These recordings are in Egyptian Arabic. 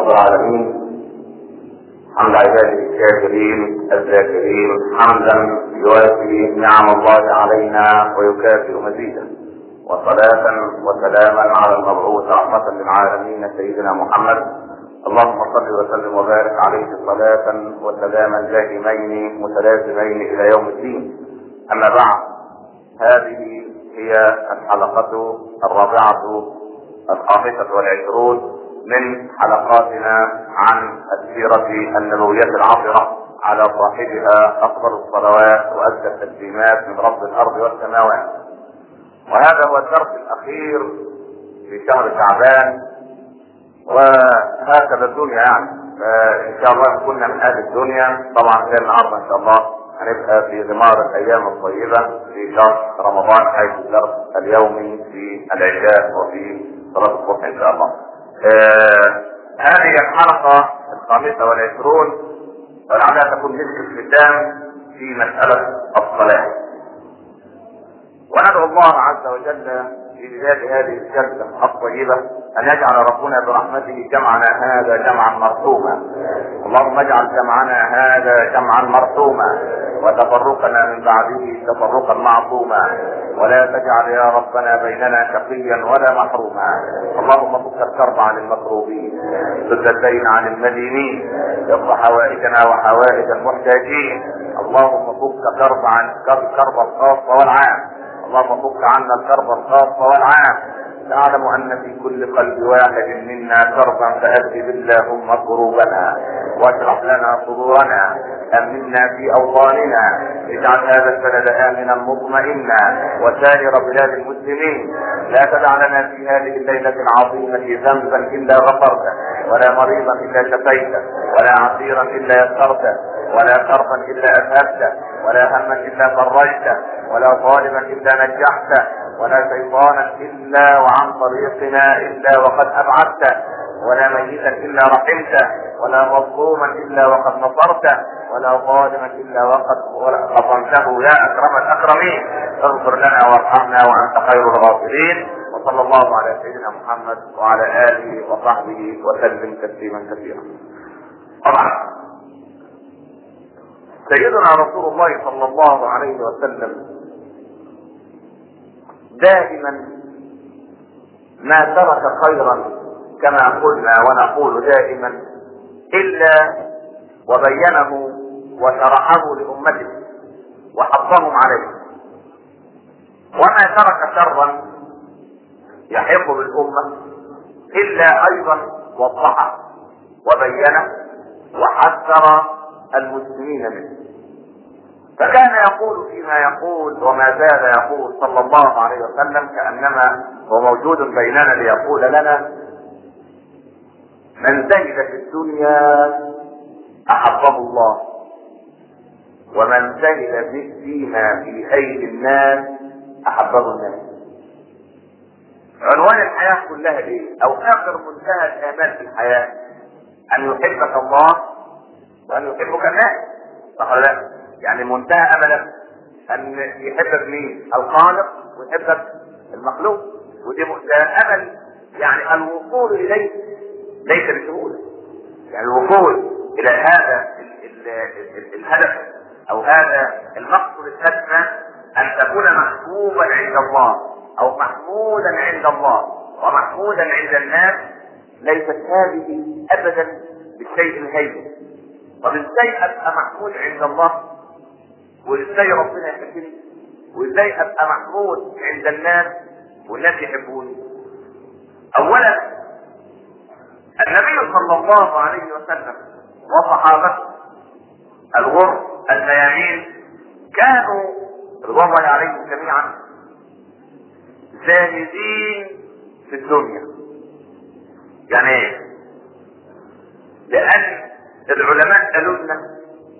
رب العالمين حمد عباده الشاكرين الذاكرين حمدا يوافي نعم الله علينا ويكافئ مزيدا وصلاة وسلاما على المبعوث رحمة للعالمين سيدنا محمد اللهم صل وسلم وبارك عليه صلاة وسلاما دائمين متلازمين الى يوم الدين اما بعد هذه هي الحلقة الرابعة الخامسة والعشرون من حلقاتنا عن السيرة النبوية العطرة على صاحبها أفضل الصلوات وأزكى التسليمات من رب الأرض والسماوات وهذا هو الدرس الأخير في شهر شعبان وهكذا الدنيا يعني فإن شاء الله كنا من أهل الدنيا طبعا زي النهارده إن شاء الله هنبقى في غمار الايام الطيبه في شهر رمضان حيث الدرس اليومي في العشاء وفي صلاه الصبح ان شاء الله. آه هذه الحلقه الخامسه والعشرون ولعلها تكون مسك الختام في مساله الصلاه. وندعو الله عز وجل في بدايه هذه الجلسه الطيبه ان يجعل ربنا برحمته جمعنا هذا جمعا مرحوما. اللهم اجعل جمعنا هذا جمعا مرحوما وتفرقنا من بعده تفرقا معصوما ولا تجعل يا ربنا بيننا شقيا ولا محروما اللهم فك الكرب عن المكروبين سد الدين عن المدينين اقض حوائجنا وحوائج المحتاجين اللهم فك كرب عن كرب الخاص والعام اللهم فك عنا الكرب الخاص والعام نعلم ان في كل قلب واحد منا كربا فاذهب اللهم كروبنا واشرح لنا صدورنا امنا في اوطاننا اجعل هذا البلد امنا مطمئنا وسائر بلاد المسلمين لا تدع لنا في هذه الليله العظيمه ذنبا الا غفرته ولا مريضا الا شفيته ولا عسيرا الا يسرته ولا كربا الا اذهبته ولا هما الا فرجته ولا طالبا الا نجحته ولا شيطانا الا وعن طريقنا الا وقد ابعدته ولا ميتا الا رحمته ولا مظلوما الا وقد نصرته ولا ظالما الا وقد قصمته يا اكرم الاكرمين اغفر لنا وارحمنا وانت خير الغافرين وصلى الله على سيدنا محمد وعلى اله وصحبه وسلم تسليما كثيرا. طبعا سيدنا رسول الله صلى الله عليه وسلم دائما ما ترك خيرا كما قلنا ونقول دائما الا وبينه وشرحه لامته وحضهم عليه وما ترك شرا يحق بالامه الا ايضا وضحه وبينه وحذر المسلمين منه فكان يقول فيما يقول وما زال يقول صلى الله عليه وسلم كانما هو موجود بيننا ليقول لنا من زهد في الدنيا احبه الله ومن زهد فيما في ايدي الناس احبه الناس عنوان الحياة كلها ايه او اخر منتهى الامال في الحياة ان يحبك الله وان يحبك الناس صح ولا لا؟ يعني منتهى املك ان يحبك مين؟ الخالق ويحبك المخلوق ودي ده امل يعني الوصول اليه ليس بسهوله يعني الوصول الى هذا ال ال ال الهدف او هذا المقصد الاسمى ان تكون محبوبا عند الله او محمودا عند الله ومحمودا عند الناس ليست هذه ابدا بالشيء الهين طب ازاي ابقى محمود عند الله وازاي ربنا يحبني وازاي ابقى محمود عند الناس والناس يحبوني اولا النبي صلى الله عليه وسلم وصحابته الغر الميامين كانوا رضوان الله عليهم جميعا زاهدين في الدنيا يعني ايه لان العلماء قالوا لنا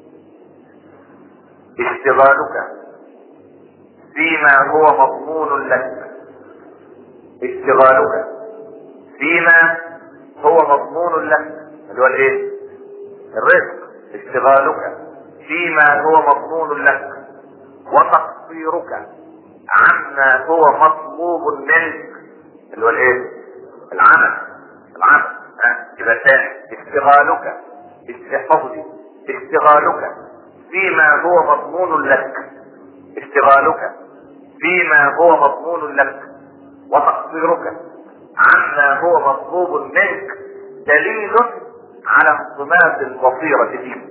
اشتغالك فيما هو مضمون لك اشتغالك فيما هو مضمون لك اللي هو الايه الرزق اشتغالك فيما هو مضمون لك وتقصيرك عما هو مطلوب منك اللي هو الايه العمل العمل ها يبقى ثاني اشتغالك استحفظي اشتغالك فيما هو مضمون لك اشتغالك فيما هو مضمون لك وتقصيرك عما هو مطلوب منك دليل على انصمام البصيرة فيك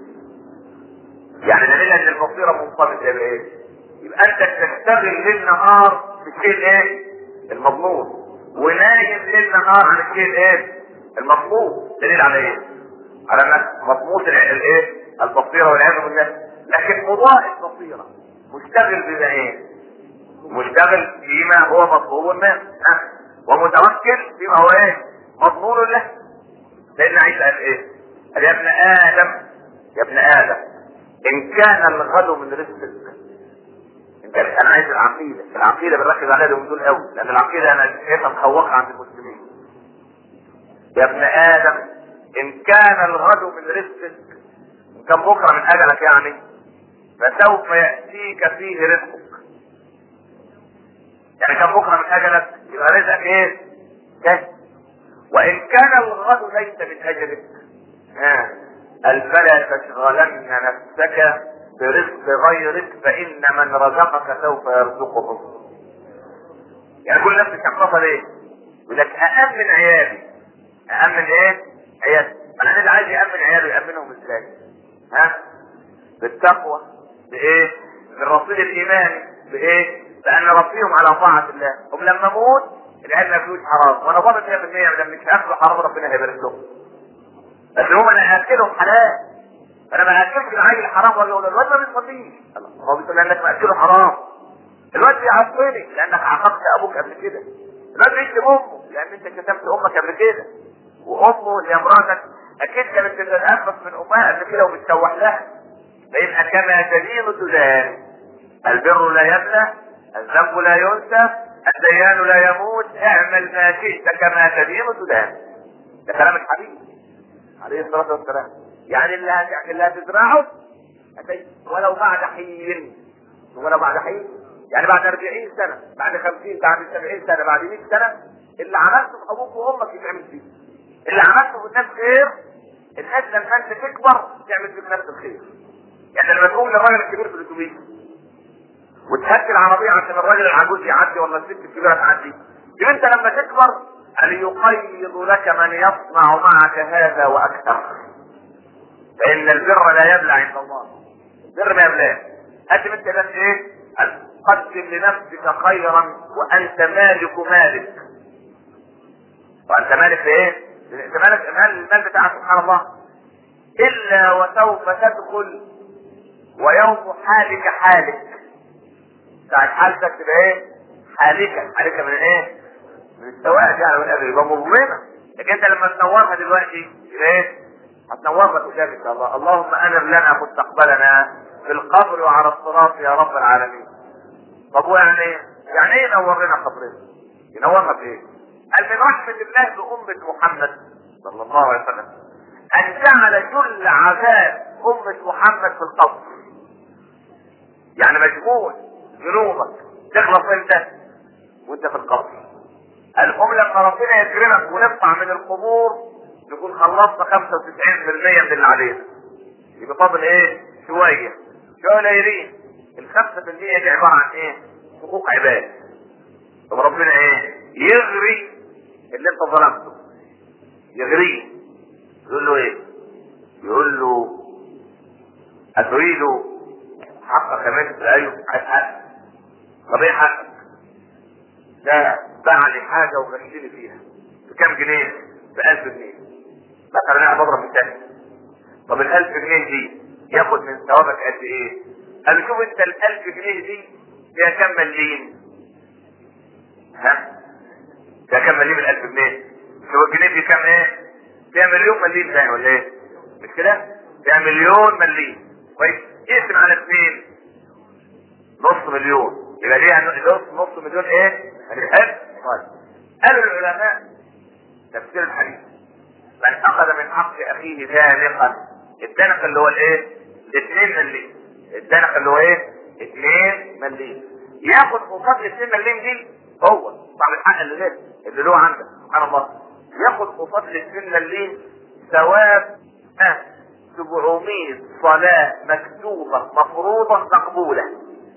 يعني دليل ان البصيرة منصمت بايه يبقى انت تشتغل ليل نهار في الشيء ايه المضمون ونايم ليل نهار عن الشيء الايه المطلوب دليل على ايه على انك مضمون الايه البصيرة والعياذ بالله لكن مضاء البصيرة مشتغل بما ايه مشتغل فيما هو مطلوب منه ومتوكل فيما هو ايه مضمون له لان عيسى قال ايه قال يا ابن ادم يا ابن ادم ان كان الغد من رزقك ان كان انا عايز العقيده العقيده بنركز عليها اليومين دول قوي لان العقيده انا شايفها مخوقه عند المسلمين يا ابن ادم ان كان الغد من رزقك ان كان بكره من اجلك يعني فسوف ياتيك فيه رزقك يعني كان بكره من اجلك يبقى رزقك ايه؟ جاي وان كان الغد ليس من اجلك ها قال فلا تشغلن نفسك برزق غيرك فان من رزقك سوف يرزقه يعني كل نفس شخصها ليه؟ يقول لك أأمن عيالي أأمن إيه؟ عيالي أنا اللي عايز يأمن عياله يأمنهم إزاي؟ ها؟ بالتقوى بإيه؟ بالرصيد الإيماني بإيه؟ بأن نربيهم على طاعة الله هم لما أموت العيال ما فلوس حرام وأنا ضامن 100% لما مش هاكلوا حرام ربنا هيبارك لهم بس هم أنا هاكلهم حلال أنا ما هاكلش العيل حرام ولا يقول الواد ما بيصليش هو بيقول لأنك مأكله حرام الواد بيعصبني لأنك عاقبت أبوك قبل كده الواد بيشتم أمه لأن أنت كتبت أمك قبل كده وأمه اللي امرأتك أكيد كانت تتنفس من أمها قبل كده وبتسوح لها فيبقى كما تدين تدان البر لا يبلى الذنب لا ينسى الديان لا يموت اعمل ما شئت كما تدين تدان ده كلام الحبيب عليه الصلاة والسلام يعني اللي هت... اللي هتزرعه هتجد ولو بعد حين ولو بعد حين يعني بعد 40 سنة بعد 50 بعد 70 سنة بعد 100 سنة اللي عملته في ابوك وامك يتعمل فيه اللي عملته في الناس خير الناس لما انت تكبر تعمل فيك نفس الخير يعني لما تقوم للراجل الكبير في الاتوبيس وتهدي العربية عشان الراجل العجوز يعدي ولا الست الكبيرة تعدي يبقى انت لما تكبر هل يقيض لك من يصنع معك هذا واكثر فان البر لا يبلى عند الله البر ما يبلاه قدم انت بس ايه قدم لنفسك خيرا وانت مالك مالك وانت مالك ايه انت مالك المال المال بتاعك سبحان الله الا وسوف تدخل ويوم حالك حالك ساعة حالتك تبقى ايه حالكة حالكة من ايه من السواد يعني من قبل يبقى مظلمة لكن انت لما تنورها دلوقتي يبقى ايه هتنورها قدام ان شاء الله اللهم انر لنا مستقبلنا في القبر وعلى الصراط يا رب العالمين طب ويعني ايه يعني ايه ينور لنا قبرنا ينورنا بايه قال من رحمة الله بأمة محمد صلى الله عليه وسلم أن جعل جل عذاب أمة محمد في القبر يعني مجموع ذنوبك تخلص انت وانت في القبر الام لما ربنا يكرمك ونطلع من القبور نكون خلصنا 95% من اللي علينا يبقى فاضل ايه شويه شويه قليلين ال 5% دي عباره عن ايه حقوق عباد طب ربنا ايه يغري اللي انت ظلمته يغريه يقول له ايه يقول له اتريد حقك مثل ايوه عايز حق طب ايه حقك ده باع لي حاجه وغشني فيها بكام جنيه ب 1000 جنيه مثلا انا بضرب مثال طب ال 1000 جنيه دي ياخد من ثوابك قد ايه قال شوف انت ال 1000 جنيه دي فيها كام مليم ها فيها كام مليم ال 1000 جنيه شوف الجنيه دي كام ايه فيها مليون مليم تاني ولا ايه مش كده فيها مليون مليم كويس اقسم على اثنين نص مليون يبقى ليه نص نص مليون ايه هنحب طيب قالوا العلماء تفسير الحديث من اخذ من حق اخيه دانقا الدنق اللي هو الايه اثنين مليم الدنق اللي هو ايه اثنين مليم ياخد مقابل اثنين مليم دي هو صاحب الحق اللي غير اللي له عندك سبحان الله ياخد قصاد السنة اللي ثواب آه 700 صلاة مكتوبة مفروضة مقبولة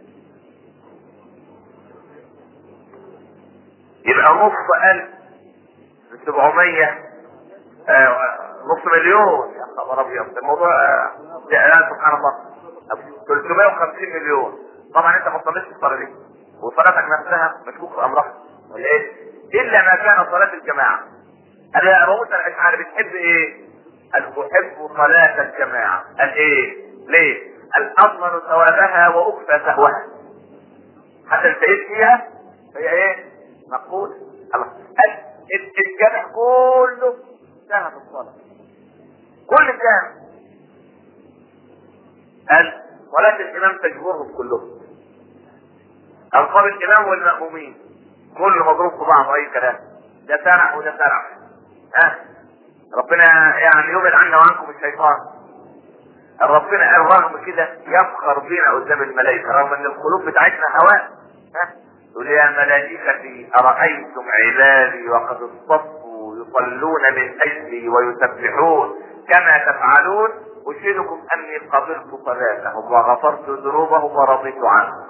يبقى نص ألف 700 آه نص مليون يا خبر ابيض الموضوع آه سبحان الله 350 مليون طبعا انت ما تصليش الصلاه دي وصلاتك نفسها مشكوك في امرها ولا ايه؟ الا ما كان صلاه الجماعه انا ابو موسى الاشعري بتحب ايه؟ قال احب صلاه الجماعه قال ايه؟ ليه؟ قال اضمن ثوابها واخفى سهوها حتى التقيت فيها هي ايه؟ مقبول الله قال الجامع كله سنة الصلاة كل كام قال صلاة الإمام تجبرهم كلهم ألقاب الإمام والمأمومين كل مضروب في بعض أي كلام ده سرع وده سرع ها ربنا يعني يبعد عنا وعنكم الشيطان ربنا قال رغم كده يفخر بينا قدام الملائكة رغم ان القلوب بتاعتنا هواء ها يقول يا ملائكتي أرأيتم عبادي وقد اصطفوا يصلون من أجلي ويسبحون كما تفعلون أشهدكم أني قبلت صلاتهم وغفرت ذنوبهم ورضيت عنهم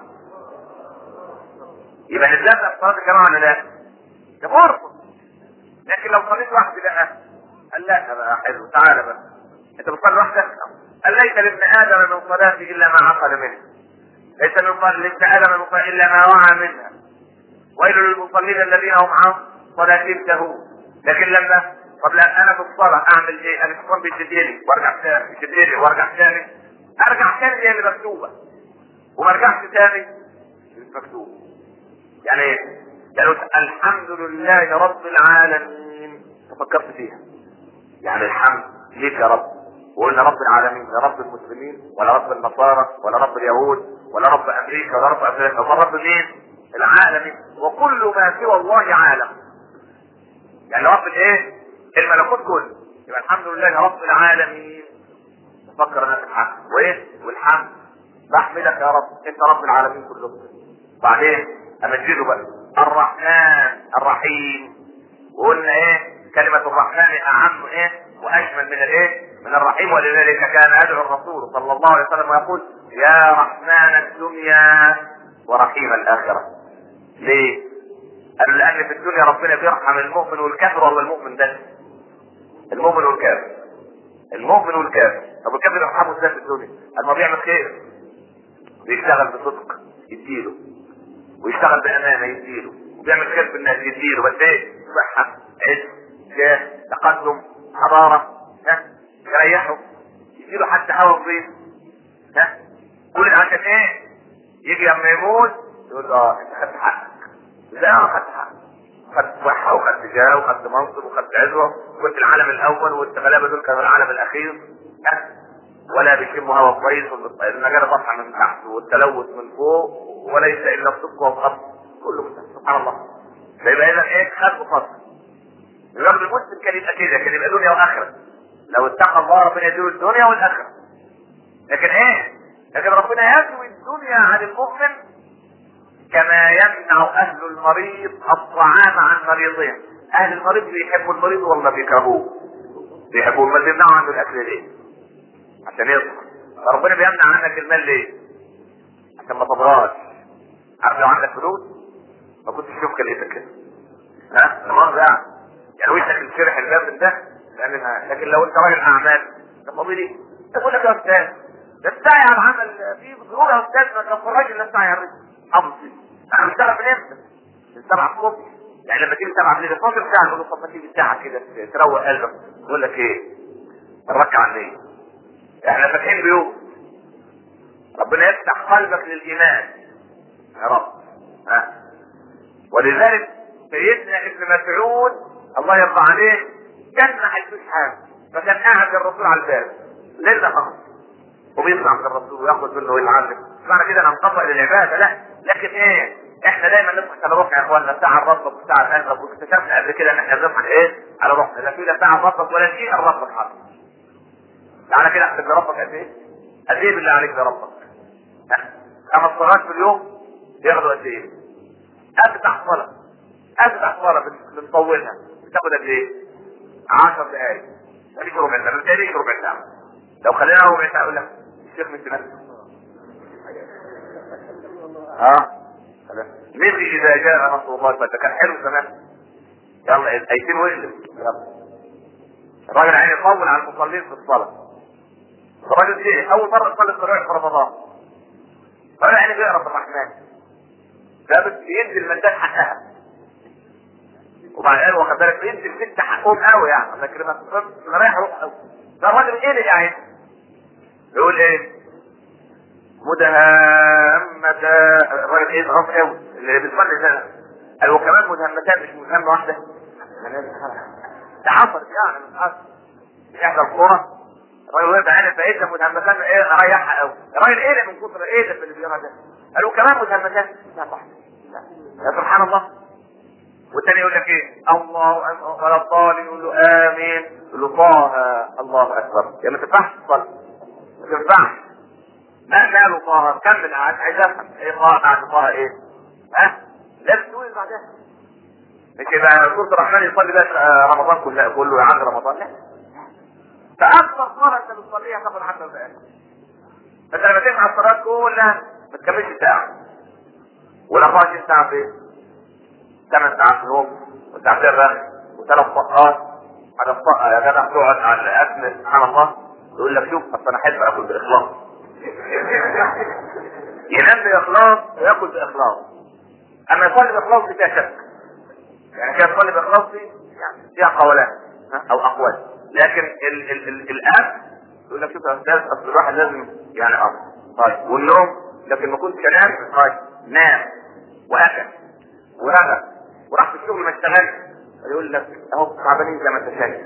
يبقى نزلنا في صلاة الجماعة ولا لا؟ ده فرصة لكن لو صليت وحدي بقى قال لا بقى حلو تعالى بقى انت بتصلي لوحدك قال ليس لابن ادم من صلاته الا ما عقل منه ليس من لابن ادم من صلاته الا ما وعى منها ويل للمصلين الذين هم عن صلاتهم سهون لكن لما طب لا انا في الصلاه اعمل ايه؟ انا الشيطان بيشدني وارجع تاني يشدني وارجع تاني ارجع تاني هي اللي مكتوبه وما ارجعش تاني مش مكتوب يعني ايه؟ يعني الحمد لله رب العالمين فكرت فيها يعني الحمد ليك يا رب وقلنا رب العالمين يا رب المسلمين ولا رب النصارى ولا رب اليهود ولا رب امريكا ولا رب افريقيا ولا رب مين؟ العالمين وكل ما سوى الله عالم يعني رب الايه؟ الملكوت كله يبقى الحمد لله رب العالمين فكر انا في الحمد وايه؟ والحمد بحمدك يا رب انت رب العالمين كلهم بعدين امجده بقى الرحمن الرحيم وقلنا ايه كلمة الرحمن اعم ايه واشمل من الايه من الرحيم ولذلك كان يدعو الرسول صلى الله عليه وسلم ويقول يا رحمن الدنيا ورحيم الاخرة ليه قال لان في الدنيا ربنا بيرحم المؤمن والكافر ولا المؤمن بس المؤمن والكافر المؤمن والكافر طب الكافر يرحمه ازاي في الدنيا قال ما بيعمل خير بيشتغل بصدق يديله ويشتغل بامانه يديله وبيعمل خير في الناس يديله بس ايه صحه عز جاه تقدم حضاره ها يريحه يديله حتى هوا نظيف ها كل ده عشان ايه يجي لما يموت يقول اه انت خدت حقك لا انا خدت حقك خدت صحة وخدت جاه وخدت منصب وخدت عزوة كنت العالم الأول وانت غلابة دول كانوا العالم الأخير ها ولا بيشموا هوا كويس والنجاة طفحة من تحت والتلوث من فوق وليس إلا الصدق والخط كله من تحت سبحان الله فيبقى إذا إيه خد وفضل الراجل المسلم كان يبقى كده كان يبقى دنيا وآخرة لو اتقى الله ربنا يديله الدنيا والآخرة لكن إيه لكن ربنا يسوي الدنيا عن المؤمن كما يمنع اهل المريض الطعام عن مريضهم اهل المريض بيحبوا المريض ولا بيكرهوه بيحبوا المال بيمنعوا عنه الاكل ليه عشان يصبر فربنا بيمنع عنك المال ليه عشان ما تضرهاش عارف لو عندك فلوس ما كنتش تشوف كليتك كده ها المرض يعني يعني وشك الشرح الباب ده لانها لكن لو انت راجل اعمال ده فاضي ليه تقول لك يا استاذ ده السعي على العمل في ضروره يا استاذ ما تفرجش الا السعي على الرزق حفظي انا بشتغل من امتى؟ من 7 الصبح يعني لما تيجي 7 بالليل 12 ساعه نقول له طب ما تيجي ساعه كده تروق قلبك يقول لك ايه؟ الركعه النية احنا فاتحين بيوت ربنا يفتح قلبك للايمان يا رب ها ولذلك سيدنا ابن مسعود الله يرضى عليه كان ما حدش حاجه فكان قاعد الرسول على الباب ليله خلاص وبيطلع من الرسول وياخد منه ويتعلم معنى كده انا مطبق للعباده لا لكن ايه احنا دايما نضحك على روحنا يا اخوانا ساعه ربك وساعه قلبك واكتشفنا قبل كده ان احنا بنضحك ايه على روحنا لا في لا ساعه ربك ولا شيء ربك حاضر تعالى كده احسب لربك قد ايه؟ قد ايه بالله عليك لربك؟ خمس صلوات في اليوم ياخدوا قد ايه؟ افتح صلاه افتح صلاه بنطولها بتاخد قد ايه؟ 10 دقائق خليك ربع ساعه خليك ربع ساعه لو خلينا ربع ساعه اقول لك الشيخ مش نفسه اه مثل اذا جاء نصر الله فده كان حلو زمان يلا ايتين واجلس يلا الراجل عين يطول على المصلين في الصلاه الراجل ايه اول مره يصلي التراويح في رمضان الراجل عيني بيقرا في الرحمن ده بس يدي المدات حقها وبعدين واخد بالك يدي الست حقهم قوي يعني الله يكرمك انا رايح اروح قوي ده الراجل ايه اللي قاعد يقول ايه مدهمتان الراجل ايه غلط قوي اللي بيصلي ده قال وكمان مدهمتان مش مدهمه واحده ده حصلت يعني من حصل احدى القرى الراجل وقف عينه فايه مدهمتان ايه ريحها قوي الراجل ايه ده من كتر ايه ده اللي بيقرا ده قالوا كمان مدهمتان لا واحده يا سبحان الله والتاني يقول لك ايه الله اكبر ولا الضالين يقول له امين يقول له طه الله اكبر يا ما تنفعش تصلي ما تنفعش ما ماله طه كمل قاعد عايز افهم ايه طه بعد طه ايه ها لازم تقول بعدها مش يبقى سوره الرحمن يصلي بقى رمضان كله كله عند رمضان لا فاكثر صلاه انت بتصليها تاخد 10 دقائق انت لما تسمع الصلاه كلها ما تكملش ساعه ولا 24 ساعه في ثمان ساعات نوم وساعتين رغي وثلاث طقات على الطاقة يا جدع تقعد على الاكل سبحان الله يقول لك شوف اصل انا احب اكل باخلاص ينام باخلاص وياكل باخلاص اما يصلي باخلاص دي فيها شك يعني كده يصلي باخلاص دي يعني فيها قولان او اقوال لكن ال ال ال الاكل يقول لك شوف يا استاذ اصل الواحد لازم يعني اصل طيب والنوم لكن ما كنتش انام طيب نام واكل ورغى وراح في الشغل ما اشتغلش يقول لك اهو تعبانين زي ما انت شايف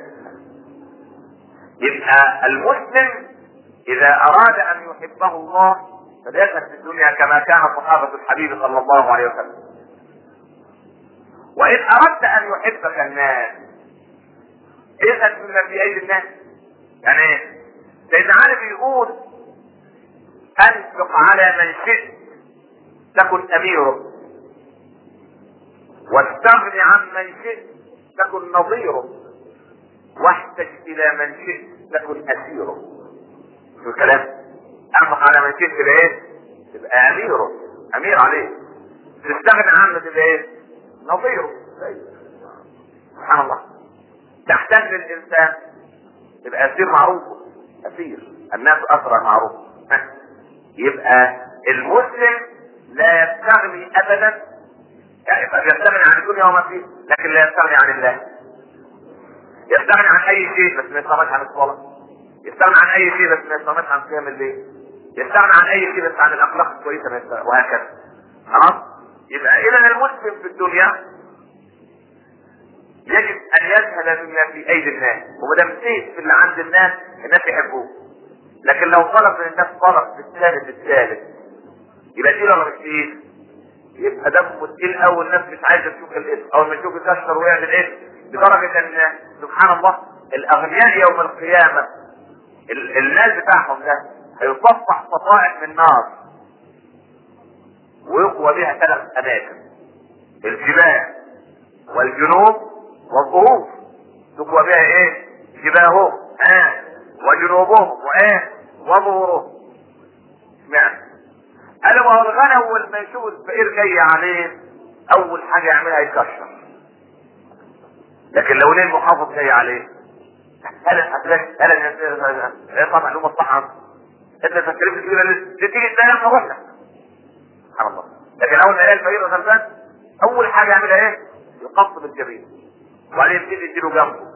يبقى المسلم اذا اراد ان يحبه الله فليذهب في الدنيا كما كان صحابه الحبيب صلى الله عليه وسلم وان اردت ان يحبك الناس اذهب مما في ايدي الناس يعني ايه سيدنا علي بيقول انفق على من شئت تكن اميره واستغن عن من شئت تكن نظيره واحتج الى من شئت تكن اسيره شو الكلام انفق على من شئت تبقى ايه تبقى اميره امير عليه تستغني عنه تبقى ايه نظيره سبحان الله تحتاج للانسان تبقى اسير معروف اسير الناس اسرى معروف يبقى المسلم لا يستغني ابدا يعني يستغني عن الدنيا وما فيه لكن لا يستغني عن الله يستغني عن اي شيء بس ما يستغنيش عن الصلاه يستغني عن اي شيء بس ما يستغنيش عن قيام الليل يستغني عن اي شيء بس عن الاخلاق الكويسه وهكذا خلاص يبقى اذا المسلم في الدنيا يجب ان يذهب بما في ايدي الناس وما دام في اللي عند الناس الناس يحبوه لكن لو طلب من الناس طلب بالثالث الثالث يبقى تقيل ولا مش تقيل؟ يبقى دمه تقيل قوي الناس مش عايزه تشوف الاسم اول ما يشوف يكشر ويعمل ايه لدرجه ان سبحان الله الاغنياء يوم القيامه ال- المال بتاعهم ده هيصفح صفائح من نار ويقوى بها ثلاث اماكن الجبال والجنوب والظهور تقوى بها ايه جباههم اه وجنوبهم وايه وظهورهم اشمعنى قال ما هو الغنى اول ما يشوف الفقير جاي عليه اول حاجه يعملها يكشر لكن لو ليه المحافظ جاي عليه هل هتلاقي هل طبعا له مصلحه انت تكلفه كبيره تيجي تلاقي لما رحنا سبحان الله لكن اول ما يلاقي الفقير غلبان اول حاجه يعملها ايه؟ يقص بالجبين وبعدين يبتدي يديله جنبه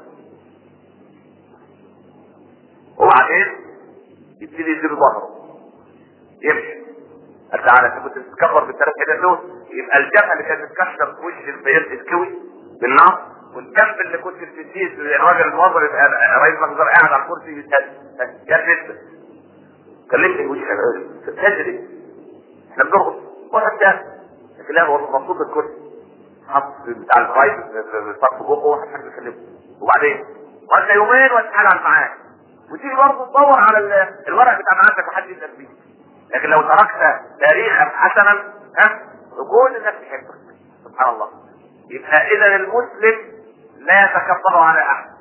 وبعدين يبتدي يديله ظهره يمشي قال تعالى انت كنت بتتكبر بالثلاث حاجات دول يبقى الجبهه اللي كانت بتكشر في وش الفقير تتكوي بالنار والجنب اللي كنت بتديه الراجل الموظف يبقى رئيس مخزن قاعد على الكرسي يتهز كلمني وش تجري احنا بنرقص واحد تاني لكن لا هو مبسوط الكرسي حط بتاع الفايز صف بقه واحد حد يكلمه وبعدين قلنا يومين وتعالى على المعاد وتيجي برضه تدور على الورق بتاع معادك وحد يسال فيه لكن لو تركت تاريخا حسنا ها كل الناس تحبك سبحان الله يبقى اذا المسلم لا يتكبر على احد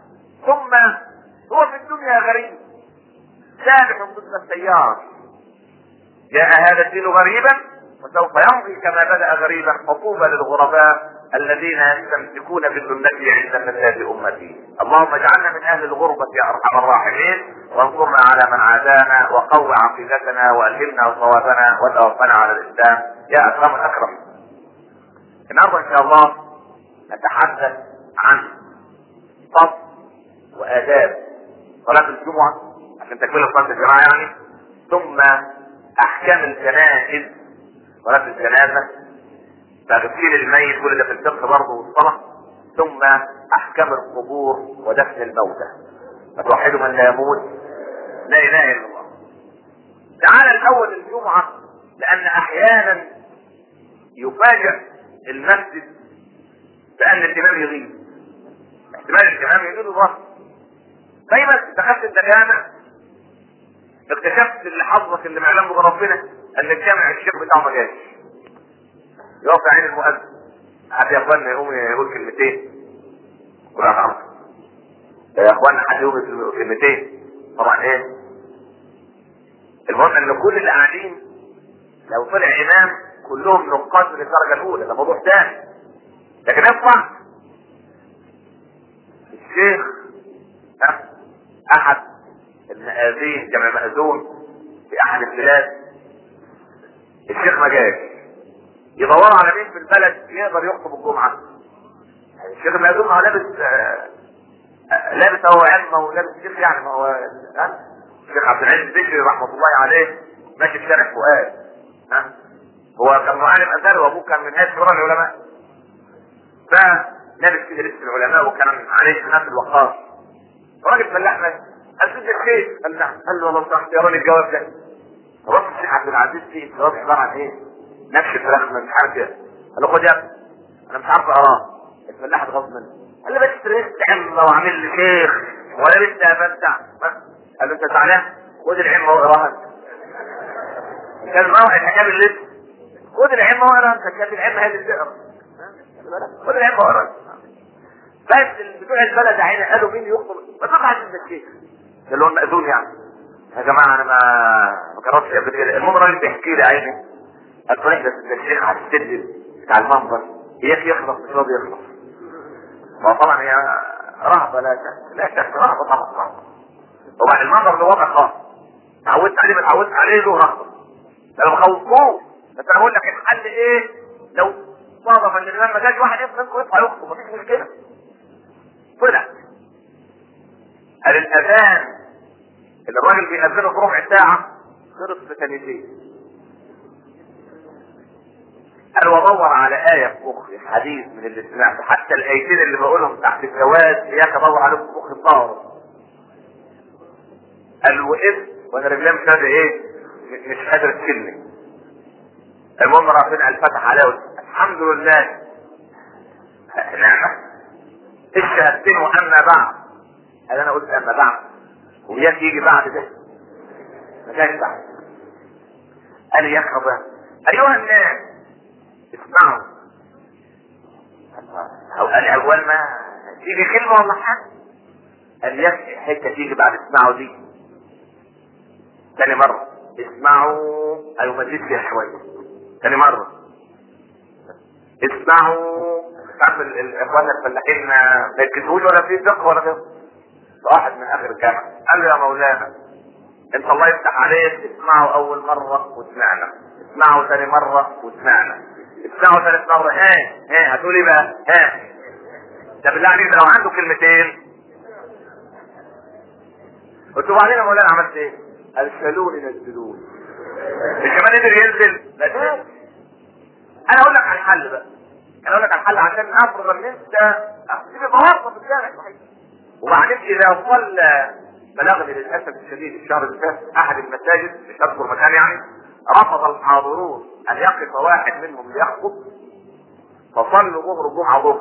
ثم هو في الدنيا غريب سابح ضد التيار جاء هذا الدين غريبا وسوف يمضي كما بدا غريبا فطوبى للغرباء الذين يستمسكون بسنته عند فساد امتي اللهم اجعلنا من اهل الغربة يا ارحم الراحمين وانصرنا على من عادانا وقو عقيدتنا والهمنا صوابنا وتوفنا على الاسلام يا اكرم الاكرم النهارده ان شاء الله نتحدث عن فضل واداب صلاة الجمعة عشان تكمل صلاة الجماعة يعني ثم احكام الجنائز صلاة الجنازة تغسيل الميت كل ده في الفقه برضه والصلاة ثم احكام القبور ودفن الموتى فتوحدوا من لا يموت لا اله الا الله تعالى الاول الجمعة لان احيانا يفاجئ المسجد بان الامام يغيب احتمال الامام يغيب الظهر دايما دخلت انت جامع اكتشفت اللي حظك اللي معلم به ربنا ان الجامع الشيخ بتاعه ما جاش يقف عين المؤذن حد يا اخوانا يقوم يقول كلمتين ولا تعرف يا اخوانا حد يقوم يقول كلمتين طبعا ايه المهم ان كل اللي قاعدين لو طلع امام كلهم نقاط من الدرجه الاولى ده موضوع ثاني لكن يطلع الشيخ ها احد المآذين جمع مأذون في احد البلاد الشيخ ما جاش يدوروا على مين في البلد يقدر يخطب الجمعة الشيخ المأذون ما هو لابس آه، آه، لابس هو علم هو لابس شيخ يعني ما هو ها الشيخ عبد العزيز بشري رحمة الله عليه ماشي في شارع فؤاد ها هو كان معلم ازهر وابوه كان من هيئة شورى العلماء فلابس كده لبس العلماء وكان عليه سمات الوقار راجل فلاح ماشي قال له الشيخ قال له قال له والله صح يا الجواب ده رد الشيخ عبد العزيز فيه الجواب عباره عن ايه؟ نفس الفراخ مش عارف ايه قال له خد يا ابني انا مش عارف اقراه الفلاح اتغاظ منه قال له بس ريت عمه وعامل لي شيخ ولا لسه ابدع قال له انت زعلان خد العمه واقراها انت كان روح الحجاب اللي خد العمه واقراها انت كانت العمه هي اللي بتقرا خد العمه واقراها بس بتوع البلد عيني قالوا مين يخطب ما تطلع عند الشيخ اللي هو المأذون يعني يا جماعه انا ما ما جربتش قبل كده المهم الراجل بيحكي لي عيني قال له احنا الشيخ على السلم بتاع المنبر اياك يخلص مش راضي يخلص ما هو طبعا هي رهبه لا شك لا شك رهبه طبعا رهبه وبعد المنبر ده وضع خاص اتعودت عليه ما اتعودت عليه له رهبه ده انا بخوفوه بس انا بقول لك الحل ايه لو صادف ان الامام ما جاش واحد منكم يطلع يخطب مفيش مشكله طلع قال الاذان اللي الراجل بيأذنه في ربع ساعة خلص في ثانيتين قال وادور على آية في مخي حديث من اللي سمعته حتى الآيتين اللي بقولهم تحت الجواز إياك أدور عليهم في مخي الطاهر قال وقفت وأنا رجلي مش قادر إيه م- مش قادر تكلمني المهم ربنا قال فتح عليه وقلت الحمد لله نعمة الشهادتين وأما بعد قال أنا قلت أما بعد وياك يجي بعد ده ما جاش بعد قال يا خبر ايها الناس اسمعوا او قال اول ما تيجي كلمه ولا حاجه قال يا حته تيجي بعد اسمعوا دي تاني مره اسمعوا ايوه ما تزيد فيها شويه تاني مره اسمعوا تعرف ال- ال- اخواننا الفلاحين ما يركزوش ولا في فقه ولا في واحد من اخر الجامع قال له يا مولانا انت الله يفتح عليك اسمعوا اول مرة وسمعنا اسمعوا ثاني مرة وسمعنا اسمعوا ثالث مرة ها ها هتقول ايه بقى ها ده بالله عليك ده لو عنده كلمتين قلت له وبعدين يا مولانا عملت ايه؟ قال شالوني نزلوني مش كمان قدر ينزل لا تنزل. انا اقول لك على الحل بقى انا اقول لك على الحل عشان افرض ان انت تبقى موظف في الشارع صحيح وبعدين اذا صلى بلغني للاسف الشديد الشهر اللي فات احد المساجد مش اذكر مكان يعني رفض الحاضرون ان يقف واحد منهم ليخطب فصلوا ظهر الجمعه ظهر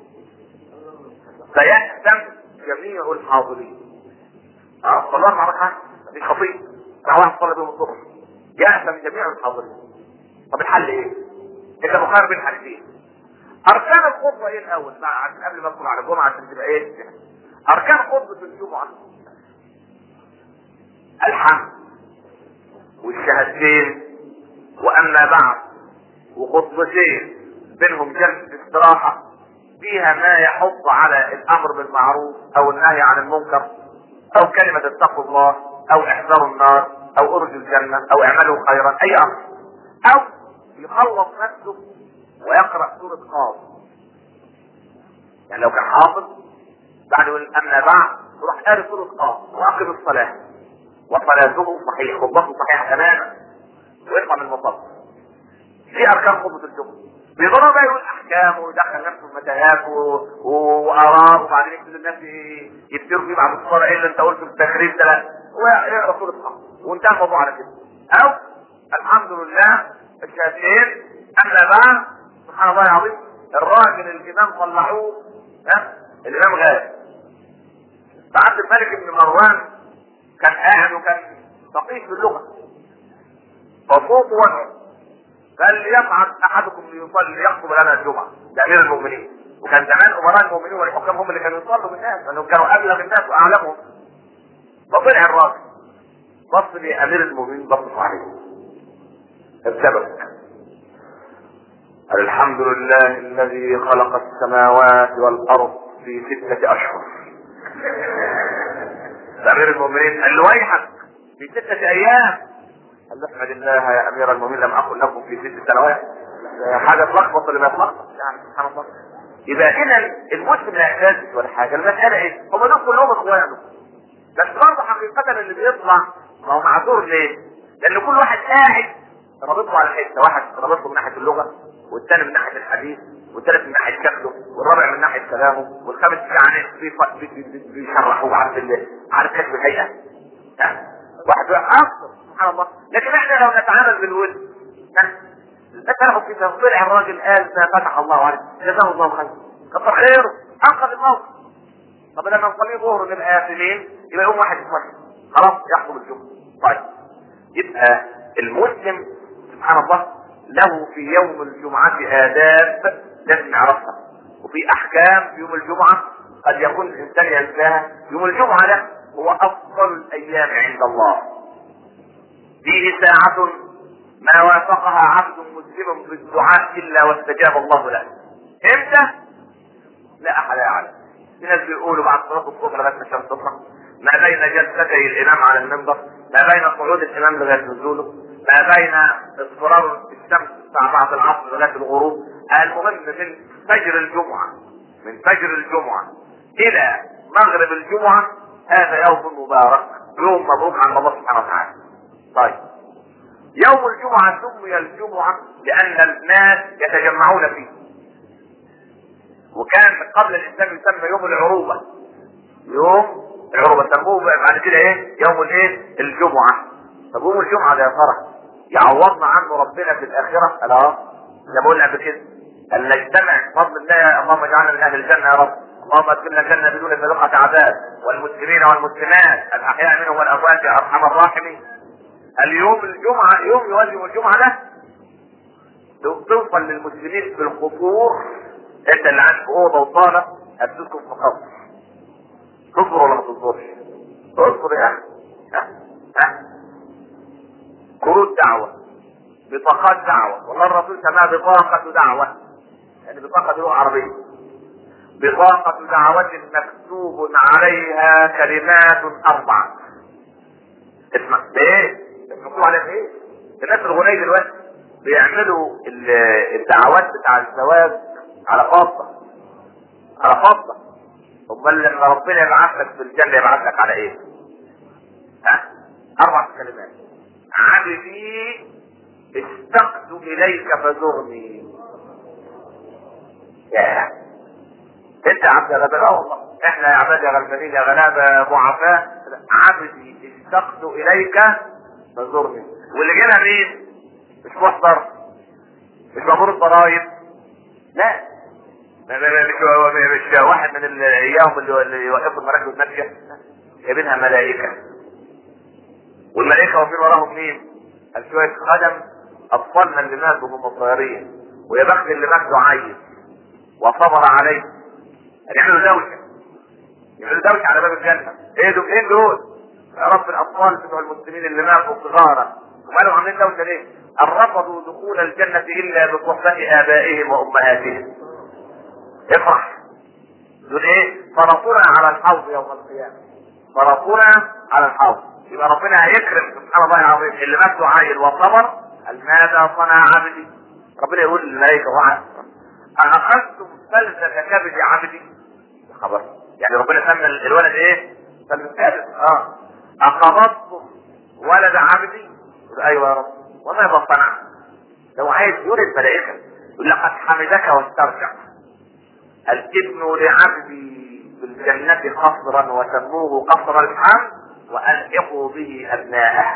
فيأتم جميع الحاضرين اه صلاه مع ركعه مفيش خطيب راح واحد صلى بهم الظهر يأتم جميع الحاضرين طب الحل ايه؟ انت مخير بين حاجتين اركان الخطبه ايه الاول مع عشان قبل ما ادخل على الجمعه عشان تبقى ايه اركان خطبة الجمعة الحمد والشهادتين واما بعد وخطبتين بينهم جلسة استراحة فيها ما يحض على الامر بالمعروف او النهي عن المنكر او كلمة اتقوا الله او احذروا النار او ارجوا الجنة او اعملوا خيرا اي امر او يخلص نفسه ويقرأ سورة قاف يعني لو كان حافظ بعد يقول اما بعد يروح قاري سورة قاف واقم الصلاة وصلاته صحيح خطبته صحيحة تماما ويطلع من المصلى في اركان خطبة الجمعة بيضرب بقى يقول احكام ويدخل نفسه في متاهات و- و- واراء وبعدين يبتدي الناس ي- يفتروا فيه بعد الصلاه ايه اللي انت قلته في التخريج ده لا ويقرا سوره الحق وانتهى الموضوع على كده او الحمد لله الشهادتين اما بعد سبحان الله العظيم الراجل الامام طلعوه ها الامام غالب فعبد الملك بن مروان كان قاعد وكان فقيه في اللغه فصوته وجهه فليبعث احدكم ليصلي ليخطب لنا الجمعه ده امير المؤمنين وكان زمان امراء المؤمنين والحكام هم اللي كانوا يصلوا بالناس لانهم كانوا ابلغ الناس واعلمهم فطلع الراجل بص لامير المؤمنين بص عليه السبب قال الحمد لله الذي خلق السماوات والارض في ستة اشهر امير المؤمنين قال له ويحك في ستة ايام قال له احمد الله يا امير المؤمنين لم اقل لكم في ست سنوات حاجه تلخبط اللي ما تلخبط يعني سبحان الله يبقى اذا المسلم لا يعتز ولا حاجه المساله ايه؟ هم دول كلهم اخوانه بس برضه حقيقه اللي بيطلع ما هو معذور ليه؟ لان كل واحد قاعد رابطه على حته واحد رابطه من ناحيه اللغه والثاني من ناحيه الحديث والثالث من ناحيه شكله والرابع من ناحيه كلامه والخامس يعني بيف- بي- بي- بي- بيشرحوه عارف ال- عارف كشف الهيئه ها؟ واحد يقول أفضل سبحان الله لكن احنا لو نتعامل بالود ها؟ ذكره في طلع الراجل قال فتح الله عليه جزاه الله خير كتر خيره انقذ الموت طب لما نصلي ظهر نبقى اثنين يبقى يوم واحد يتمشى خلاص يحكم الجمعه طيب يبقى المسلم سبحان الله له في يوم الجمعة آداب لازم يعرفها وفي أحكام في يوم الجمعة قد يكون الإنسان ينساها يوم الجمعة ده هو أفضل الأيام عند الله فيه ساعة ما وافقها عبد مسلم بالدعاء إلا واستجاب الله له إمتى؟ لا أحد يعلم في ناس بيقولوا بعد صلاة الصبح لغاية ما الشمس تطلع ما بين جلستي الإمام على المنبر ما بين صعود الإمام لغاية نزوله ما بين اصفرار الشمس الساعة بعد العصر لغاية الغروب المهم من فجر الجمعة من فجر الجمعة إلى مغرب الجمعة هذا يوم مبارك يوم مبروك عند الله سبحانه وتعالى طيب يوم الجمعة سمي الجمعة لأن الناس يتجمعون فيه وكان قبل الإسلام يسمى يوم العروبة يوم العروبة سموه بعد كده ايه يوم الايه الجمعة طب يوم الجمعة ده يا ترى يعوضنا عنه ربنا في الآخرة قال اه زي ما قلنا قبل كده أن نجتمع بفضل الله اللهم اجعلنا من أهل الجنة يا رب اللهم ادخلنا الجنة بدون سابقة عذاب والمسلمين والمسلمات الأحياء منهم والأموات يا أرحم الراحمين اليوم الجمعة يوم يوازي يوم الجمعة ده توصل للمسلمين في القصور انت اللي عندك اوضه وصاله هتسكن في قصر تصبر ولا ما تصبرش؟ اصبر يا اخي ها ها كروت دعوه بطاقات دعوه والله الرسول سماها بطاقه دعوه يعني بطاقه لغه عربيه بطاقة دعوة مكتوب عليها كلمات أربعة اسمع ايه؟ مكتوب عليها ايه؟ الناس الغنية دلوقتي بيعملوا ال- الدعوات بتاع الزواج على خاصة على خاصة امال لما ربنا يبعث لك في الجنة يبعث لك على ايه؟ ها؟ أربع كلمات عبدي اشتقت إليك فزرني ياه انت يا عبد يا غلبان اه والله احنا يا عباد يا غلبانين يا غلابه ضعفاء عبدي اشتقت اليك فزرني واللي جالها مين؟ مش محضر مش مامور الضرايب لا ما- ما- ما- مش مش واحد من ال- اياهم اللي اللي يوقفوا المراكب الماشيه جايبينها ملائكه والملائكه واقفين وراهم مين؟ قال شويه خدم اطفالنا اللي ماتوا هم صغيرين ويا بخت اللي مات عيل وصبر عليه هنعملوا زوجة يعملوا دوشه على باب الجنه ايه دول ايه دول يا رب الاطفال بتوع المسلمين اللي ماتوا صغارا ومالهم عاملين دوشه ليه؟ ان رفضوا دخول الجنه الا بصحبه ابائهم وامهاتهم افرح دول ايه؟ فرطنا على الحوض يوم القيامه فرطنا على الحوض يبقى ربنا هيكرم سبحان الله العظيم اللي مات عيل وصبر قال ماذا صنع عبدي؟ ربنا يقول للملائكه وعد أأخذتم فلذة كبد عبدي؟ يا خبر يعني ربنا سمى الولد ايه؟ سمى الثالث اه أقبضتم ولد عبدي؟ يقول ايوه يا رب وماذا صنع؟ لو عايز يقول الملائكة يقول لقد حمدك واسترجع الابن لعبدي في الجنة قصرا وسموه قصر الحمد وألحقوا به أبناءه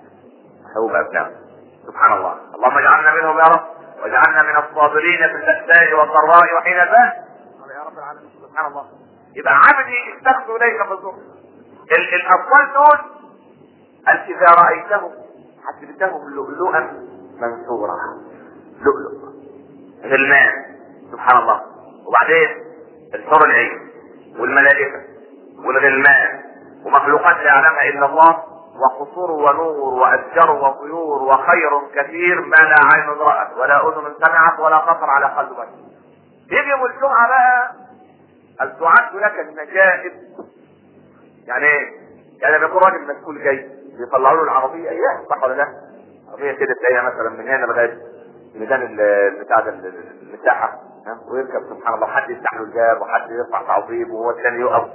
هو أبناءه سبحان الله اللهم اجعلنا منهم يا رب واجعلنا من الصابرين في البأساء والضراء وحين البأس يا رب العالمين سبحان الله يبقى عبدي استخدوا اليك في الظهر الاطفال دول قال اذا رايتهم حسبتهم لؤلؤا منثورا لؤلؤ غلمان سبحان الله وبعدين الحور العين والملائكه والغلمان ومخلوقات لا يعلمها الا الله وقصور ونور واشجار وطيور وخير كثير ما لا عين رأت ولا اذن سمعت ولا خطر على قلب بشر. يجي يوم الجمعه بقى هل تعد لك النجائب يعني ايه؟ يعني لما يكون راجل مسؤول جاي بيطلعوا له العربيه اياه صح ولا لا؟ عربيه كده تلاقيها مثلا من هنا لغايه ميدان ال- بتاع ده ال- المساحه ها؟ ويركب سبحان الله حد يفتح له الباب وحد يرفع تعظيم وهو الثاني يقف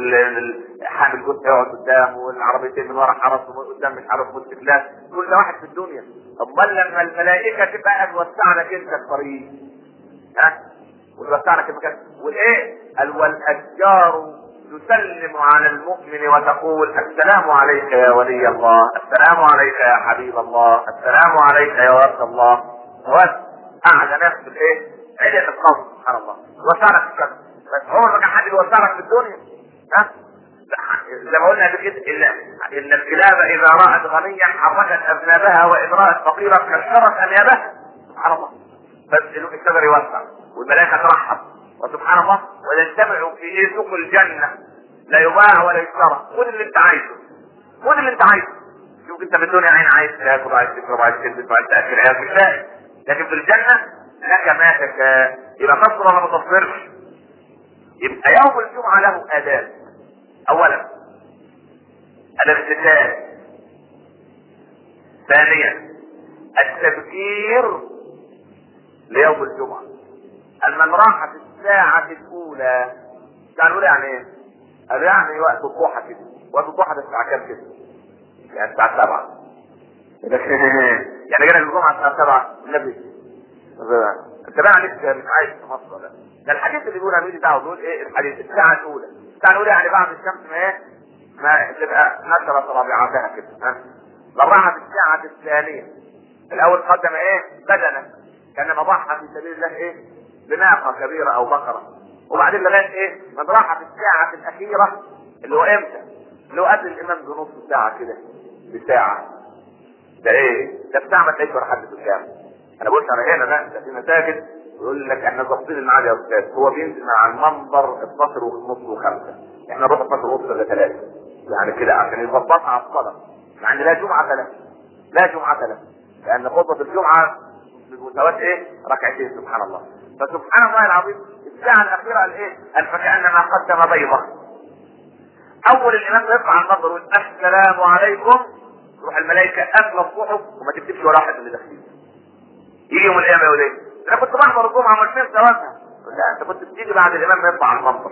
والحامل جثه يقعد قدام والعربيتين من ورا حرس ومن قدام مش عارف موتوسيكلات كل واحد في الدنيا امال لما الملائكه تبقى قاعد توسع لك انت الطريق ها وتوسع لك المكان والايه؟ قال والاشجار تسلم على المؤمن وتقول السلام عليك يا ولي الله السلام عليك يا حبيب الله السلام عليك يا ورد الله بس قاعد نفس الايه؟ علة القول سبحان الله وسعلك الشمس بس عمر ما كان حد يوسعلك في الدنيا ها زي ما قلنا قبل كده ان ان الكلاب اذا رأت غنيا حركت اذنابها واذا رأت فقيرا كسرت انيابها سبحان الله بس الشجر يوسع والملائكه ترحب وسبحان الله ويجتمعوا في ايه سوق الجنه لا يباع ولا يشترى خد اللي انت عايزه خد اللي انت عايزه شوف انت في الدنيا عين عايز تاكل عايز تشرب عايز تلبس عايز تاكل عايز مش لاقي لكن في الجنه لك ما تشاء يبقى تصبر ولا ما تصبرش يبقى يوم الجمعه له اداب اولا الاغتسال ثانيا التذكير ليوم الجمعه أن من راحت الساعة الأولى الساعة الأولى يعني إيه؟ قال يعني وقت الضحى كده وقت الضحى ده الساعة كام كده؟ يعني الساعة 7 يعني جينا الجمعة الساعة 7 النبي انت بقى عليك مش عايز في مصر ولا ده الحديث اللي بيقول عميل دعوه بيقول ايه الحديث الساعة الأولى الساعة الأولى يعني بعد الشمس ما ايه ما تبقى نشرت رابعتها كده ها لو راحت الساعة الثانية الأول قدم ايه بدنه كان ضحى في سبيل الله ايه بناقة كبيرة او بقرة وبعدين لغاية ايه من راح في الساعة الاخيرة اللي هو امتى اللي هو قبل الامام بنص ساعة كده بساعة ده ايه ده بساعة ما تلاقيش ولا حد في الجامع انا بقولش على هنا لا ده في مساجد يقول لك احنا ظابطين الميعاد يا استاذ هو بينزل على المنبر 12 ونص وخمسة احنا نروح 12 ونص ولا 3 يعني كده عشان يظبطها على الصلاة مع ان لا جمعة ثلاثة لا جمعة ثلاثة لان خطبة الجمعة بمساواة ايه ركعتين سبحان الله فسبحان الله العظيم الساعة الأخيرة قال إيه؟ قال فكأنما قدم بيضة. أول الإمام يرفع المنظر ويقول السلام عليكم تروح الملائكة قافلة الصحف وما تكتبش ولا واحد من اللي داخلين. يجي يوم القيامة يقول إيه؟ أنا كنت بحضر الجمعة من فين ثوابها؟ لا أنت كنت بتيجي بعد الإمام ما يرفع المنظر.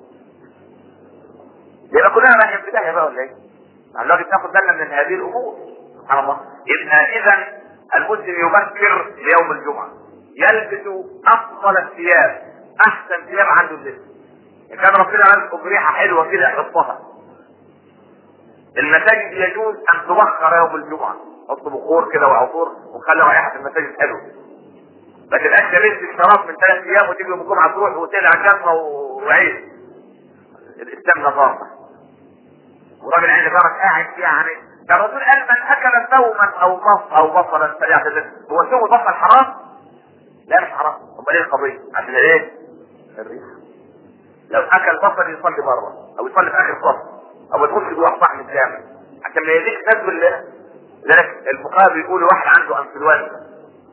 يبقى كلنا رايحين في داهية بقى ولا إيه؟ الراجل تاخد بالنا من هذه الأمور. سبحان الله. يبقى إذا المسلم يبكر ليوم الجمعة. يلبس افضل الثياب احسن ثياب عنده اللبس ان كان ربنا رزقه بريحه حلوه كده يحطها المساجد يجوز ان تبخر يوم الجمعه حط بخور كده وعطور وخلي رائحه المساجد حلوه لكن انت لبس الشراب من ثلاث ايام وتيجي يوم الجمعه تروح وتقلع جنه وعيش الاسلام نظافه وراجل عند جارك قاعد يعني ده الرسول قال من اكل ثوما او مص او بصلا فليعتذر هو ثوم البصل حرام؟ لا مش حرام امال ايه القضيه عشان ايه الريح لو اكل بصل يصلي بره او يصلي في اخر صف او يخش جوه صحن الجامع عشان ما يديك ناس بالله لذلك الفقهاء بيقولوا واحد عنده انفلونزا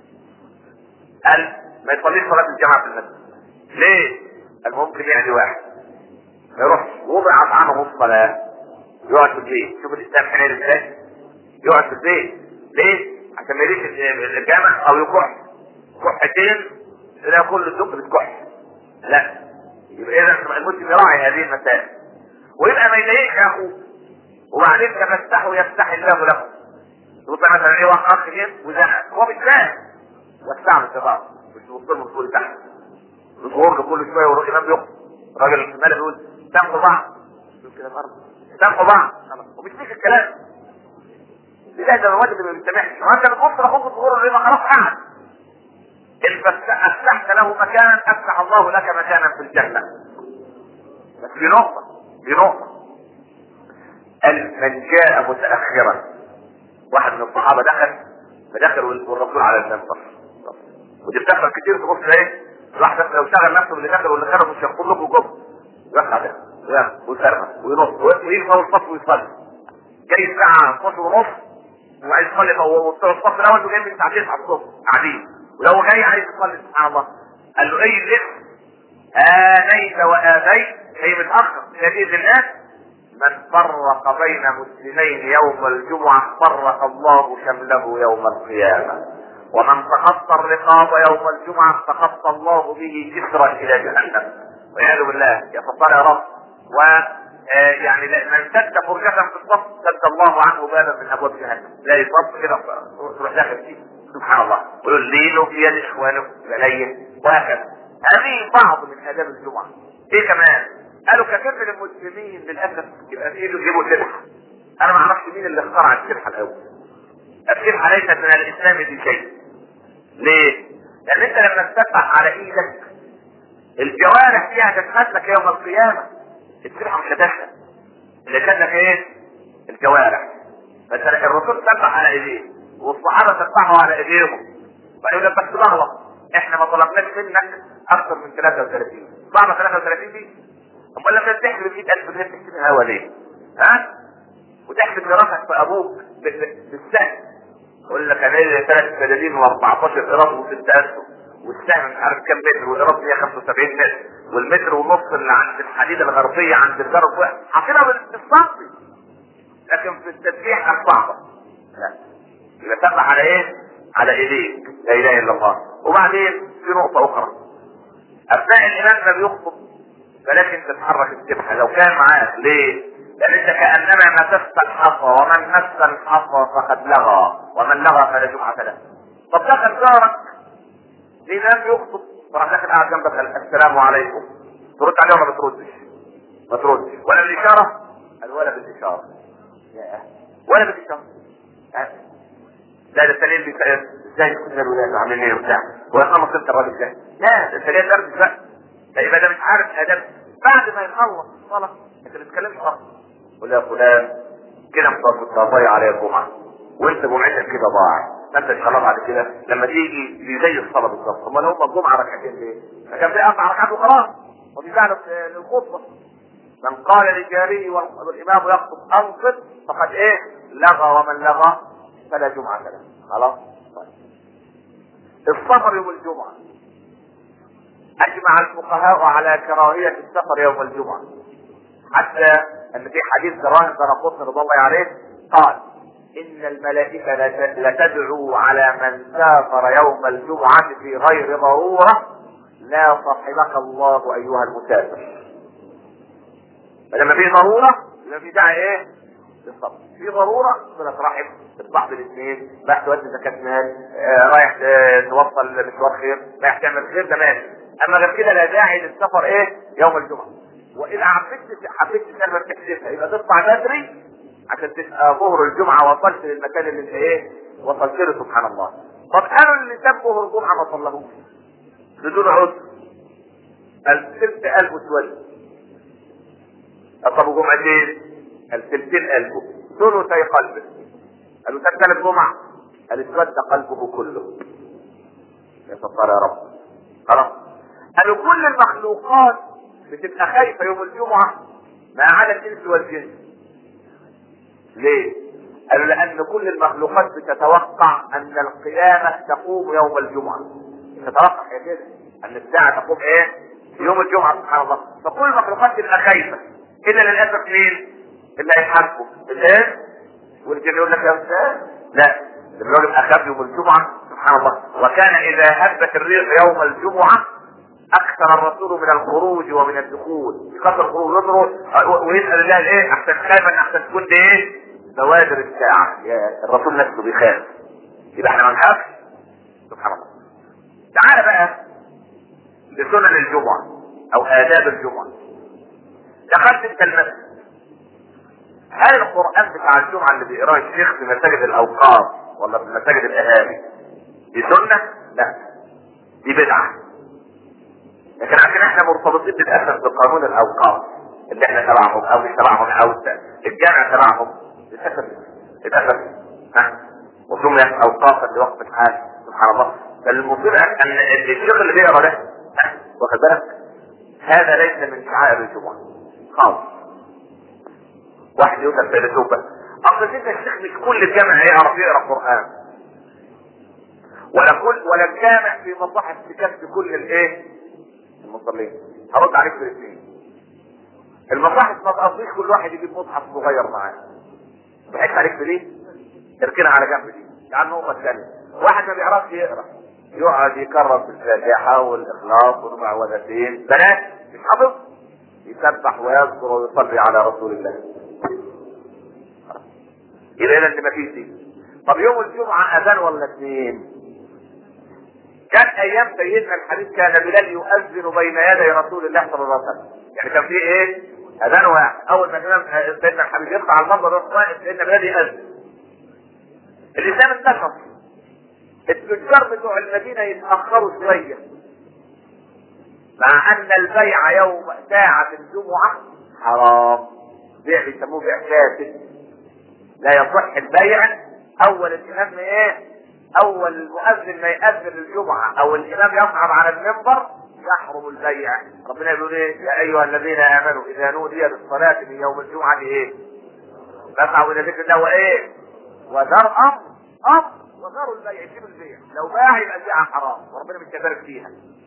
قال ما يصليش صلاه الجماعه في المسجد ليه؟ قال ممكن يعني واحد ما يروحش وضع عنه الصلاه يقعد في البيت شوف الاسلام حلال ازاي يقعد في البيت ليه؟ عشان ما يجيش الجامع او يكح كحتين تلاقي كل الدق بتكح لا يبقى اذا المسلم يراعي هذه المسائل ويبقى ما يضايقش اخوه وبعدين تفتحوا يفتح الله له يبقى مثلا ايه واحد اخ جه وزنق هو مش فاهم يستعمل الصغار مش يوصل له طول تحت يصور له كل شويه ويروح الامام بيخطب الراجل في المال يقول سامحوا بعض يقول كده برضه سامحوا بعض ومش فيك الكلام لا ده الواجب اللي ما بيسامحش ما انت بتبص لاخوك الظهور ما خلاص قعد ان افتحت له مكانا افتح الله لك مكانا في الجنه بس في نقطه في نقطه قال من جاء متاخرا واحد من الصحابه دخل فدخل والرسول على المنبر ودي بتحصل كتير تبص ايه الواحد لو شغل نفسه باللي دخل واللي خرج مش هيخطب له جوه يرفع ده ويصرخ وينط ويقف الصف ويصلي جاي الساعه 12 ونص وعايز يصلي الصف الاول وجاي من ساعتين على الصف قاعدين ولو جاي عايز يصلي سبحان الله قال له اي الاسم آنيت وآذيت هي متأخر شديد الناس من فرق بين مسلمين يوم الجمعة فرق الله شمله يوم القيامة ومن تخطى الرقاب يوم الجمعة تخطى الله به جسرا إلى جهنم والعياذ بالله يا ستار يا رب و يعني من سد فرجة في الصف سد الله عنه بابا من ابواب جهنم لا يصف كده تروح داخل فيه سبحان الله ويقول لينه في يد اخوانه بلين وهكذا هذه بعض من اداب الجمعه ايه كمان قالوا كثير من المسلمين للاسف يبقى في ايده يجيبوا سبحه انا ما اعرفش مين اللي اخترع السبحه الاول السبحه ليست من الاسلام في شيء ليه؟ لان انت لما تسبح على ايدك الجوارح فيها تشهد لك يوم القيامه السبحه مش هتشهد اللي شهد لك ايه؟ الجوارح مثلا الرسول سبح على ايديه والصحابه سبحوا على ايديهم فيقول لك بس لحظه احنا ما طلبناش منك اكثر من 33 صعبه 33 دي امال لما تحسب 100000 جنيه تحسبها هوا ليه؟ ها؟ وتحسب دراسك في ابوك بالسهل يقول لك انا لي ثلاث سدادين و14 قراط وست اسهم والسهم مش عارف كام متر والقراط 175 متر والمتر ونص اللي عند الحديده الغربيه عند الجرس واحد حاطينها بالسنتي لكن في التسبيح صعبه لا يبقى تسبح على ايه؟ على ايديك لا اله الا الله وبعدين في نقطه اخرى اثناء الامام ما بيخطب فلكن تتحرك السبحه لو كان معاك ليه؟ لان انت كانما مسست الحصى ومن مس الحصى فقد لغى ومن لغى فلا جمعه له طب دخل جارك الامام يخطب فراح داخل قاعد جنبك السلام عليكم ترد عليه ولا ما بتردش؟ ما تردش ولا بالاشاره؟ قال ولا بالاشاره ولا بالاشاره لا ده التانيين بيسأل ازاي تكون الولاد عاملين ايه وبتاع ويخلص انت الراجل ده لا ده انت ليه ترد بقى ده يبقى ده مش عارف ادب بعد ما يخلص الصلاه انت ما تتكلمش اصلا قول يا فلان كده مضيع عليا الجمعه وانت جمعتك كده ضاع ما انت ان شاء الله بعد كده لما تيجي زي الصلاه بالظبط امال هم الجمعه ركعتين ليه؟ فكان في اربع ركعات وخلاص وبيجعل للخطبه من قال للجاري والامام يخطب انصت فقد ايه؟ لغى ومن لغى فلا جمعة له خلاص السفر يوم الجمعة أجمع الفقهاء على كراهية السفر يوم الجمعة حتى أن في حديث دراهم درقوت رضي الله عليه قال إن الملائكة لتدعو على من سافر يوم الجمعة في غير ضرورة لا صحبك الله أيها المسافر فلما في ضرورة يبقى في داعي إيه؟ للصبر في ضروره صله رحم تطلع بالاثنين رايح تودي زكاه مال آه رايح توصل مشوار خير رايح تعمل خير ده ماشي اما غير كده لا داعي للسفر ايه يوم الجمعه واذا حبيت حبيت تسافر تحسبها يبقى تطلع بدري عشان تبقى ظهر الجمعه وصلت للمكان اللي انت ايه وصلت له سبحان الله طب قالوا اللي ساب ظهر الجمعه ما صلهوش بدون عذر الست ألف سود طب جمعتين الثلثين قلبه ثلثي قلبه قالوا كان ثلاث جمع قال اسود قلبه كله يا ستار يا رب خلاص قالوا كل المخلوقات بتبقى خايفه يوم الجمعه ما عدا الانس والجن ليه؟ قالوا لان كل المخلوقات بتتوقع ان القيامه تقوم يوم الجمعه تتوقع يا كده ان الساعه تقوم ايه؟ يوم الجمعه سبحان الله فكل المخلوقات تبقى خايفه الا للاسف مين؟ اللي هيحاسبوا الان والجن يقول لك يا استاذ لا اللي بيقول اخاف يوم الجمعه سبحان الله وكان اذا هبت الريح يوم الجمعه اكثر الرسول من الخروج ومن الدخول يكثر الخروج يضرب ويسال الله الايه احسن خايفا احسن تكون دي ايه بوادر الساعه يا الرسول نفسه بيخاف يبقى احنا ما نخافش سبحان الله تعال بقى لسنن الجمعه او اداب الجمعه دخلت انت المسجد هل القرآن بتاع الجمعة اللي بيقراه الشيخ في مساجد الأوقاف ولا في مساجد الأهالي دي سنة؟ لا دي بدعة لكن عشان احنا مرتبطين للأسف بقانون الأوقاف اللي احنا تبعهم أو مش تبعهم أو الجامع تبعهم للأسف للأسف ها وسميت أوقافا لوقت الحال سبحان الله بل المصير أن الشيخ اللي بيقرا ده ها واخد بالك هذا ليس من شعائر الجمعة خالص واحد يوسف فيلسوف بس اصل انت الشيخ مش كل الجامع يعرف يقرا قران ولا كل ولا الجامع في مصلحه تكفي كل الايه المصلين هرد عليك في الاثنين المصاحف ما تقضيش كل واحد يجيب مصحف صغير معاه ضحكت عليك في دي اركنها على جنب دي تعال النقطه الثانيه واحد ما بيعرفش يقرا يقعد يكرر في الفاتحه والاخلاص والمعوذتين بنات مش حافظ يسبح ويذكر ويصلي على رسول الله يبقى هنا اللي ما فيش دي طب يوم الجمعة أذان ولا اثنين؟ كان أيام سيدنا الحديث كان بلال يؤذن بين يدي رسول الله صلى الله عليه وسلم يعني كان في إيه؟ أذان واحد أول ما الإمام سيدنا الحبيب يطلع على المنبر يروح واقف سيدنا بلال يأذن الإسلام انتشر التجار بتوع المدينة يتأخروا شوية مع أن البيع يوم ساعة الجمعة حرام بيع بيسموه بيع فاسد لا يصح البيع اول الامام ايه اول المؤذن ما يأذن الجمعة او الامام يصعد على المنبر يحرم البيع ربنا يقول ايه يا ايها الذين امنوا اذا نودي للصلاة من يوم الجمعة ايه فاسعوا الى ذكر الله وايه وذر امر امر وذروا البيع يجيب البيع لو باع يبقى البيع حرام وربنا مش هيبارك فيها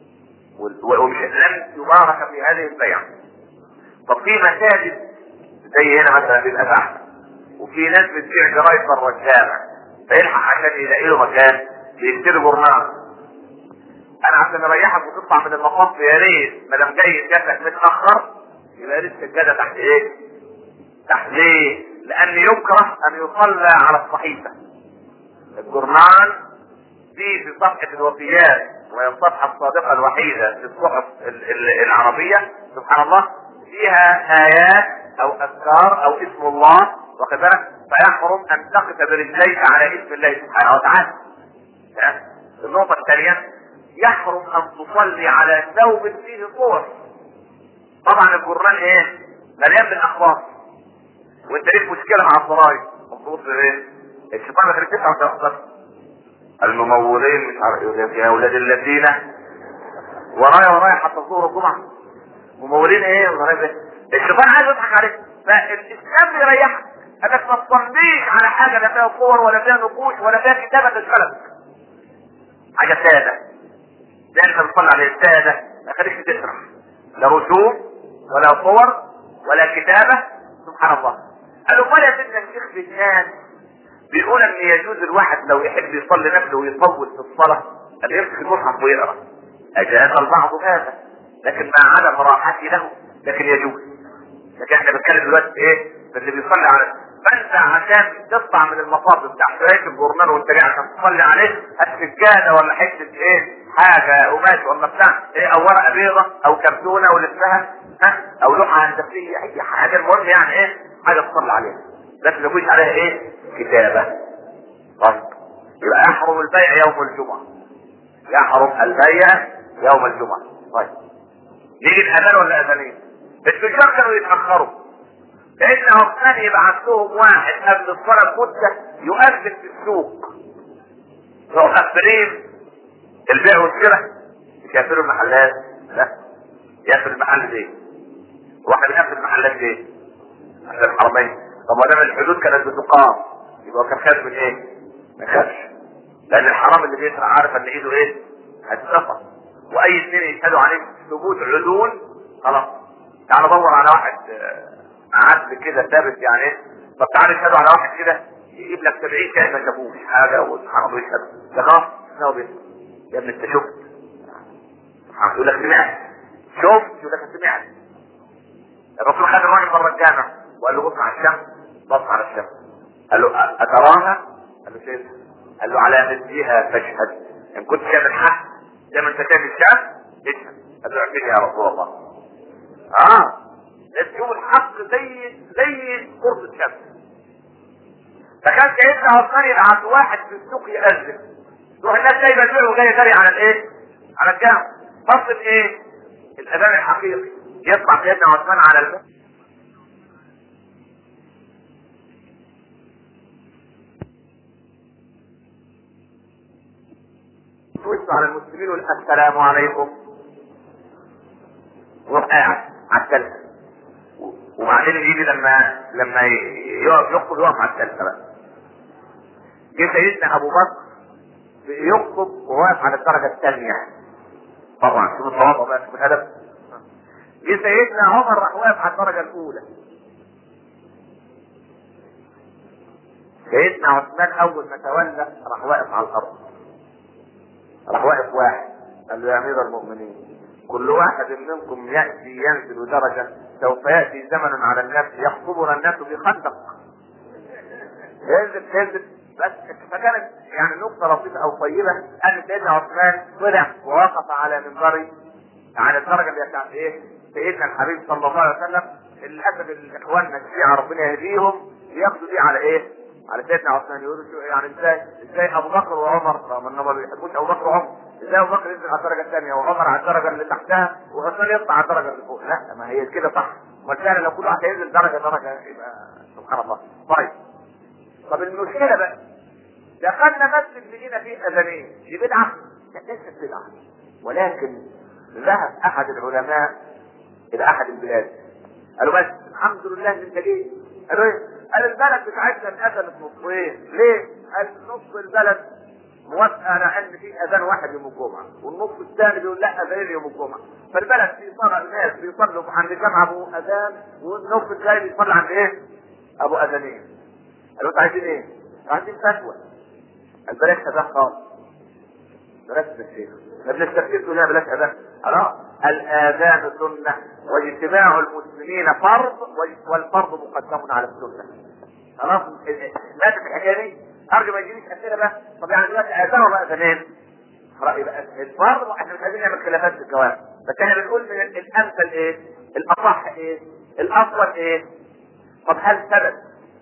ومش لن يبارك في هذه البيع طب في مساجد زي هنا مثلا بيبقى تحت وفي ناس بتبيع جرايد بره الشارع فيلحق عشان يلاقي له مكان بيشتري جورنال انا عشان اريحك وتطلع من المقص يا ريت ما دام جاي جاتك متاخر يبقى ريت السجاده تحت ايه؟ تحت ليه؟ لان يكره ان يصلى على الصحيفه الجورنال دي في صفحه الوفيات وهي الصفحه الصادقه الوحيده في الصحف العربيه سبحان الله فيها ايات او اذكار او اسم الله واخد بالك فيحرم ان تقف برجليك على اسم الله سبحانه وتعالى النقطة الثانية يحرم ان تصلي على ثوب فيه صور طبعا الجران ايه مليان بالاخبار وانت ليك مشكلة مع الضرايب مخصوص ايه الشيطان اللي تسعة وتأخر الممولين مش عارف يا اولاد الذين ورايا ورايا حتى ظهر الجمعة ممولين ايه الشيطان عايز يضحك عليك فالاسلام بيريحك انك ما تصليش على حاجه لا فيها صور ولا فيها نقوش ولا فيها كتابه تشغلك حاجه ساده ده انت بتصلي على الساده ما خليكش تسرح لا رسوم ولا صور ولا كتابه سبحان الله قالوا امال يا سيدنا الشيخ بنيان بيقول ان يجوز الواحد لو يحب يصلي نفسه ويطول في الصلاه ان يمسك المصحف ويقرا اجاز البعض هذا لكن مع عدم راحتي له لكن يجوز لكن احنا بنتكلم دلوقتي ايه اللي بيصلي على فانت عشان تطلع من المصاب بتاع شويه الجورنال وانت جاي عشان تصلي عليه السجاده ولا حته ايه حاجه قماش ولا بتاع ايه او ورقه بيضه او كرتونه ولسها ها او لوحه هندسيه اي حاجه المهم يعني ايه حاجه تصلي عليها لكن ما يكونش عليها ايه كتابه طيب يبقى يحرم البيع يوم الجمعه يحرم البيع يوم الجمعه طيب نيجي الاذان ولا اذانين التجار كانوا يتاخروا لانهم كان يبعث لهم واحد قبل الصلاه بمده يؤذن في السوق مؤخرين البيع والشراء مش يقفلوا المحلات لا يقفل المحل ليه؟ واحنا بنقفل المحلات ليه؟ عشان الحرمين طب ما دام الحدود كانت بتقام يبقى هو كان خايف من ايه؟ ما خافش لان الحرام اللي بيسرع عارف ان ايده ايه؟ هتتقطع واي اثنين يشهدوا عليه ثبوت عدول خلاص تعال دور على واحد آه، عدل كده ثابت يعني ايه طب تعال اشهدوا على واحد كده يجيب لك 70 شاهد ما شافوش حاجه وسبحان الله يشهد ده خلاص هو بيسمع يا ابني انت شفت يقول لك سمعت شفت يقول لك سمعت الرسول خد الراجل بره الجامع وقال له بص على الشمس بص على الشمس قال له أ- اتراها؟ قال له شايفها قال له على مثلها فاشهد ان كنت شايف الحق زي ما انت شايف الشمس اشهد قال له اعمل يا رسول الله اه تشوف الحق زي زي قرب الشمس فكان سيدنا عثمان يبعت واحد في السوق يأذن تروح الناس جايبه البيع وجايه جري على الايه؟ على الجامع فصل ايه؟ الاذان الحقيقي يطلع سيدنا عثمان على الباب وشه على المسلمين ويقول السلام عليكم وروح قاعد على الثالثة وبعدين يجي لما لما يقف يخطب يقف على الثالثة بقى جه سيدنا ابو بكر يخطب وواقف على الدرجة الثانية طبعا شوف التواضع بقى شوف الادب جه سيدنا عمر راح واقف على الدرجة الأولى سيدنا عثمان أول ما تولى راح واقف على الأرض راح واقف واحد قال له يا أمير المؤمنين كل واحد منكم يأتي ينزل درجة سوف يأتي زمن على الناس يخطبنا الناس بخندق ينزل ينزل بس فكانت يعني نقطة لطيفة أو طيبة أن سيدنا عثمان طلع ووقف على منبره على الدرجة اللي بتاعت إيه؟ سيدنا الحبيب صلى الله عليه وسلم للأسف الإخوان الشيعة ربنا يهديهم ياخدوا دي على إيه؟ على سيدنا عثمان يقولوا شو يعني ازاي ازاي ابو بكر وعمر رغم انهم ما بيحبوش ابو بكر وعمر ازاي ابو بكر ينزل على الدرجه الثانيه وعمر على الدرجه اللي تحتها وعثمان يطلع على الدرجه اللي فوق لا ما هي كده صح وكان لو كل واحد ينزل درجه درجه يبقى سبحان الله طيب طب المشكله بقى دخلنا مسجد لقينا فيه اذانين دي بدعه لا ليست بدعه ولكن ذهب احد العلماء الى احد البلاد قالوا بس الحمد لله ان انت جيت قالوا ايه؟ قال البلد بتاعتنا اتقسمت نصين ليه؟ قال نص البلد موافقه على ان في اذان واحد يوم الجمعه والنص الثاني بيقول لا اذان يوم الجمعه فالبلد في صار الناس بيصلوا عند الجامعه ابو اذان والنص الثاني بيصلي عند ايه؟ ابو اذانين قالوا انتوا عايزين ايه؟ عايزين فتوى قال بلاش اذان خالص بلاش الشيخ ابن التفسير تقول لا بلاش اذان خلاص الاذان سنه واجتماع المسلمين فرض والفرض مقدم على السنه خلاص ماتت الحكايه دي ارجو ما يجينيش اسئله بقى طب يعني دلوقتي اذان ولا اذانين راي بقى الفرض احنا مش عايزين نعمل خلافات في الجواب بس احنا بنقول من الامثل ايه؟ الاصح ايه؟ الافضل ايه؟ طب هل ثبت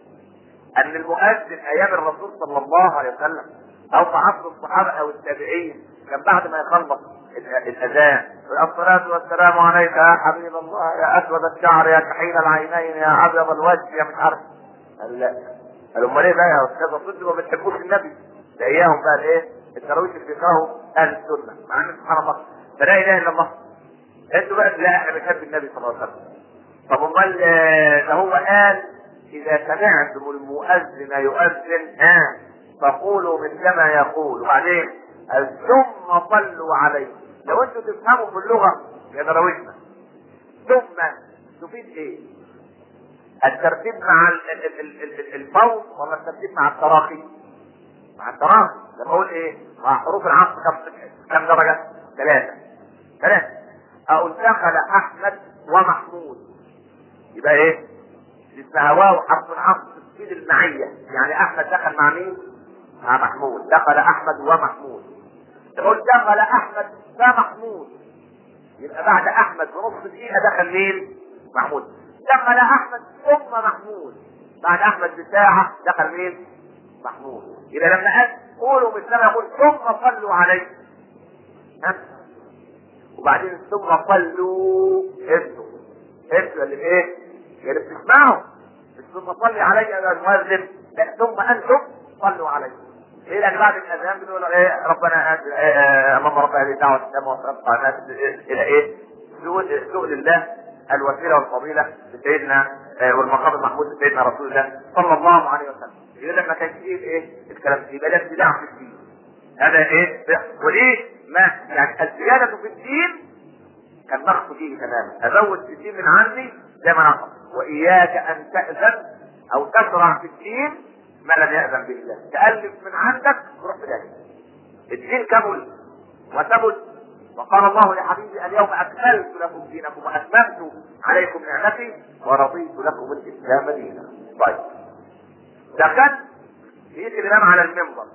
ان المؤذن ايام الرسول صلى الله عليه وسلم او في عصر الصحابه او التابعين كان بعد ما يخلص الاذان الصلاة والسلام عليك يا حبيب الله يا اسود الشعر يا كحيل العينين يا ابيض الوجه يا مش عارف قال لا قال امال ايه بقى يا استاذ الصدق ما بتحبوش النبي ده اياهم بقى الايه التراويح اللي بيكرهوا اهل السنه مع ان سبحان الله فلا اله الا الله انتوا بقى لا احنا بنحب النبي صلى الله عليه وسلم طب امال ده هو قال اذا سمعتم المؤذن يؤذن ها فقولوا مثلما يقول وبعدين ثم صلوا عليه لو انتوا تفهموا في اللغه يا دراويشنا ثم تفيد ايه؟ الترتيب مع الفوز ولا الترتيب مع التراخي؟ مع التراخي لما اقول ايه؟ مع حروف العصر كم درجه؟ ثلاثه ثلاثه اقول دخل احمد ومحمود يبقى ايه؟ اسمها واو حرف العصر تفيد المعيه يعني احمد دخل مع مين؟ مع محمود دخل احمد ومحمود تقول دخل احمد فمحمود يبقى بعد احمد بنص دقيقه دخل مين؟ محمود دخل احمد ثم محمود بعد احمد بساعه دخل مين؟ محمود يبقى لما قال قولوا مثلما يقول ثم صلوا عليه ها وبعدين ثم صلوا انتوا انتوا اللي بايه؟ اللي بتسمعوا مش ثم صلي علي يا المؤذن لا ثم انتم صلوا عليه ليه لان بعد الاذان بنقول ايه ربنا اللهم رب هذه الدعوه التامه والصلاه القائمه الى ايه؟ سؤل سؤل الله الوسيله والفضيله لسيدنا آه، والمقام المحمود لسيدنا رسول الله صلى الله عليه وسلم اذا ما كانش فيه ايه الكلام ده يبقى ده ابتداع في الدين هذا ايه وليه ما يعني الزياده في الدين كان نقص فيه تماما ازود في الدين من عندي زي ما نقص واياك ان تاذن او تشرع في الدين ما لم ياذن به الله تالف من عندك تروح في ذلك الدين كمل وثبت وقال الله لحبيبي اليوم اكملت لكم دينكم واتممت عليكم نعمتي ورضيت لكم الاسلام دينا. طيب. ده كان يجي الامام على المنبر.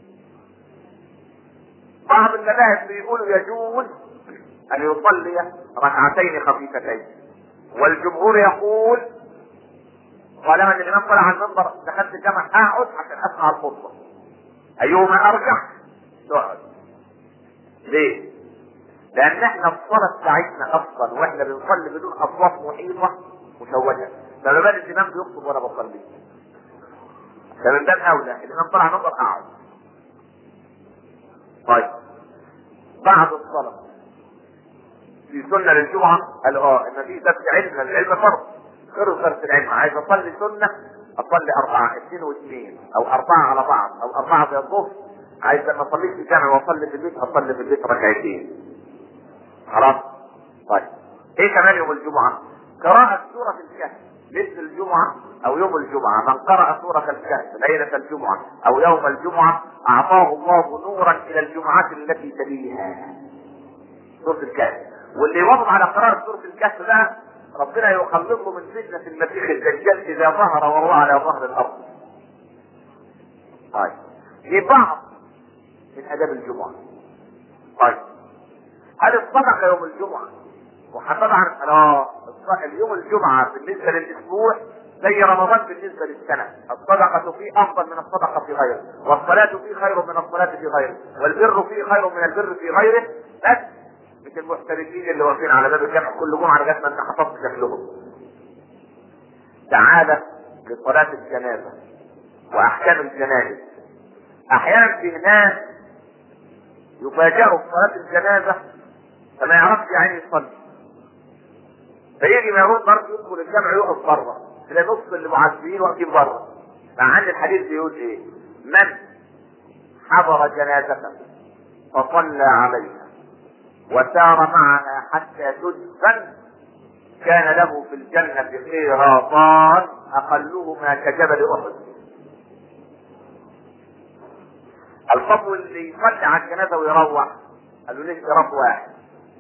بعض المذاهب بيقولوا يجوز ان يصلي ركعتين خفيفتين. والجمهور يقول طالما ان الامام طلع على المنبر دخلت الجامع اقعد عشان اسمع الخطبه. ايهما ارجح؟ تقعد. ليه؟ لان احنا الصلاة بتاعتنا اصلا واحنا بنصلي بدون اصوات محيطة مشوشة فما بال الامام بيخطب وانا بصلي فمن باب اولى الامام طلع نظر اقعد طيب بعد الصلاة في سنة للجمعة قال اه ان في درس علم العلم فرض غير درس العلم عايز اصلي سنة اصلي اربعة اثنين واثنين او اربعة على بعض او اربعة زي الظهر عايز لما اصليش في الجامع واصلي في البيت اصلي في البيت ركعتين خلاص طيب ايه كمان يوم الجمعة قراءة سورة الكهف مثل الجمعة او يوم الجمعة من قرأ سورة الكهف ليلة الجمعة او يوم الجمعة اعطاه الله نورا الى الجمعة التي تليها سورة الكهف واللي يواظب على قراءة سورة الكهف ده ربنا يخلصه من فتنة المسيح الدجال اذا ظهر وهو على ظهر الارض طيب دي بعض من اداب الجمعة طيب هل الصدقه يوم الجمعه وطبعا اه اليوم الجمعه بالنسبه للاسبوع زي رمضان بالنسبه للسنه الصدقه فيه افضل من الصدقه في غيره والصلاه فيه خير من الصلاه في غيره والبر فيه خير من البر في غيره بس مش المحترفين اللي واقفين على باب الجامع كل جمعه لغايه ما انت حفظت شكلهم تعالى لصلاه الجنازه واحكام الجنائز احيانا في ناس يفاجئوا في صلاه الجنازه فما يعرفش يعني يصلي فيجي ما يروح برضه يدخل الجامع يقف بره تلاقي نص اللي معذبين واقفين بره مع ان الحديث بيقول ايه؟ من حضر جنازة فصلى عليها وسار معها حتى تدفن كان له في الجنة قيراطان أقلهما كجبل أحد. الفضل اللي يصلي على الجنازة ويروح قالوا ليه قيراط واحد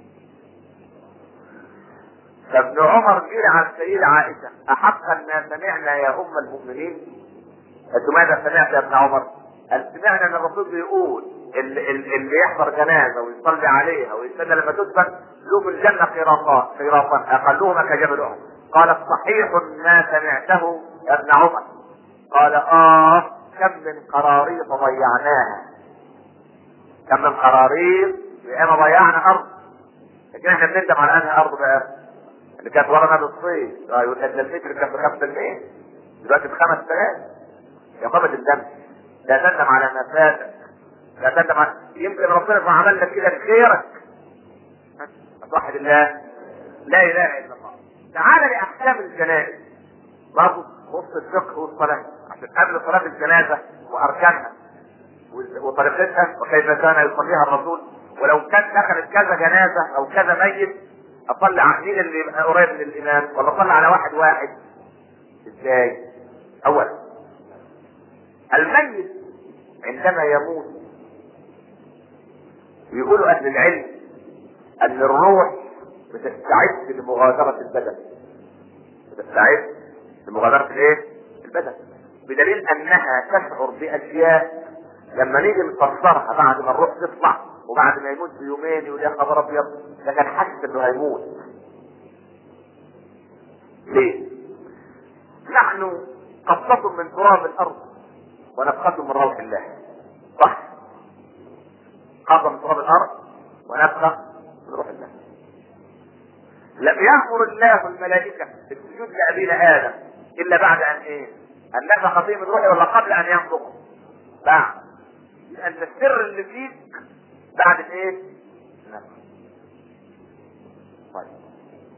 فابن عمر قيل عن السيدة عائشة أحقا ما سمعنا يا أم المؤمنين أنتم ماذا سمعت يا ابن عمر؟ قال سمعنا أن الرسول بيقول اللي, اللي يحضر جنازة ويصلي عليها ويستنى لما تدفن له في الجنة قيراطان قيراطان أقلهما كجبل أحد قالت صحيح ما سمعته يا ابن عمر قال آه كم من قراريط ضيعناها كم من قراريط ياما ضيعنا أرض لكن احنا بندم على أنهي أرض بقى اللي كانت ورا نادي الصيف اه يقول لك ده المتر كان ب 5 جنيه دلوقتي ب 5000 يا قامة الدم لا تندم على ما فاتك لا تندم على يمكن ربنا ما عمل لك كده لخيرك صح الله لا اله الا الله تعال لاحكام الجنائز برضه خص الفقه والصلاه عشان قبل صلاه الجنازه واركانها وطريقتها وكيف كان يصليها الرسول ولو كان دخلت كذا جنازه او كذا ميت اصلي على مين اللي يبقى قريب من الامام ولا اصلي على واحد واحد ازاي اولا الميت عندما يموت يقولوا اهل العلم ان الروح بتستعد لمغادرة البدن بتستعد لمغادرة ايه؟ البدن بدليل انها تشعر باشياء لما نيجي نفسرها بعد ما الروح تطلع وبعد ما يموت بيومين يقول يا خبر ابيض ده كان حاسس انه هيموت ليه؟ نحن قبضة من تراب الارض ونفخة من روح الله صح؟ قبضة من تراب الارض ونفخة من روح الله لم يأمر الله الملائكة بالسجود لأبينا آدم إلا بعد أن إيه؟ أن نفخ فيه من روحه ولا قبل أن ينفخ؟ بعد لأن السر اللي فيك بعد الايه؟ نفخ. طيب.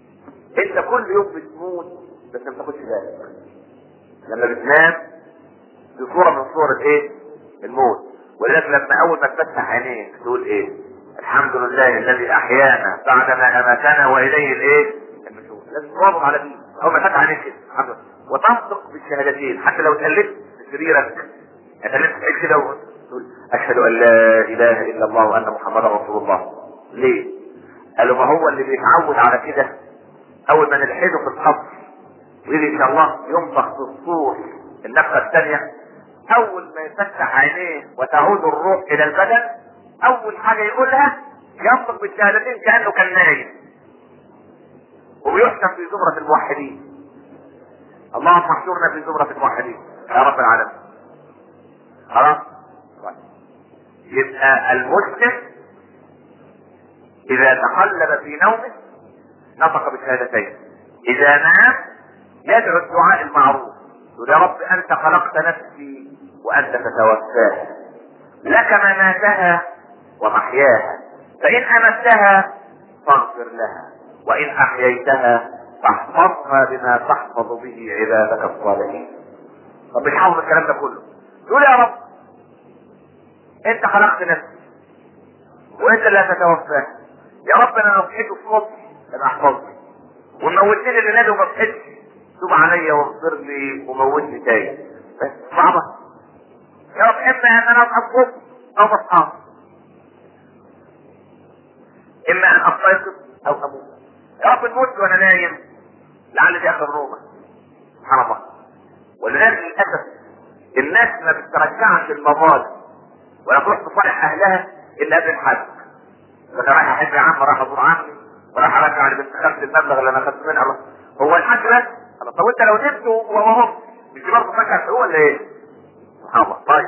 انت كل يوم بتموت بس ما بتاخدش بالك لما بتنام دي صوره من صور الايه الموت ولذلك لما اول ما تفتح عينيك تقول ايه الحمد لله الذي احيانا بعدما اماتنا واليه الايه النشور لازم تواظب على دي اول ما تفتح عينيك كده الحمد لله وتنطق بالشهادتين حتى لو اتقلبت في سريرك اتقلبت في كده وتقول اشهد ان لا اله الا الله وان محمدا رسول الله ليه؟ قالوا ما هو اللي بيتعود على كده اول ما نلحده في القبر ويجي ان شاء الله ينفخ في الصور النفخه الثانيه اول ما يفتح عينيه وتعود الروح الى البدن اول حاجه يقولها ينطق بالشهادتين كانه كان نايم وبيحكم في زمره الموحدين اللهم احشرنا في زمره الموحدين يا رب العالمين خلاص طيب. يبقى المسلم اذا تقلب في نومه نطق بالشهادتين اذا نام يدعو الدعاء المعروف يقول يا رب انت خلقت نفسي وانت تتوفاها لك مماتها ومحياها فان امتها فاغفر لها وان احييتها فاحفظها بما تحفظ به عبادك الصالحين طب مش حافظ الكلام ده كله يقول يا رب انت خلقت نفسي وانت اللي هتتوفاها يا رب انا لو صحيت الصبح انا احفظني وموتني اللي نادي وما صحيتش توب عليا واغفر لي وموتني تاني بس صعبة يا رب اما ان انا اصحى الصبح او ما اصحاش اما ان استيقظ او اموت يا رب نموت وانا نايم لعل دي اخر نومه سبحان الله ولذلك للاسف الناس ما بترجعش المظالم ولا تروح تصالح اهلها الا قبل الحج انا رايح احج يا عم راح ازور عمي وراح ارجع لبنت خالتي المبلغ اللي انا اخدت منها الله هو الحج بس الله طب انت لو نمت وهم مش دي برضه فاكر هو ولا ايه؟ سبحان الله طيب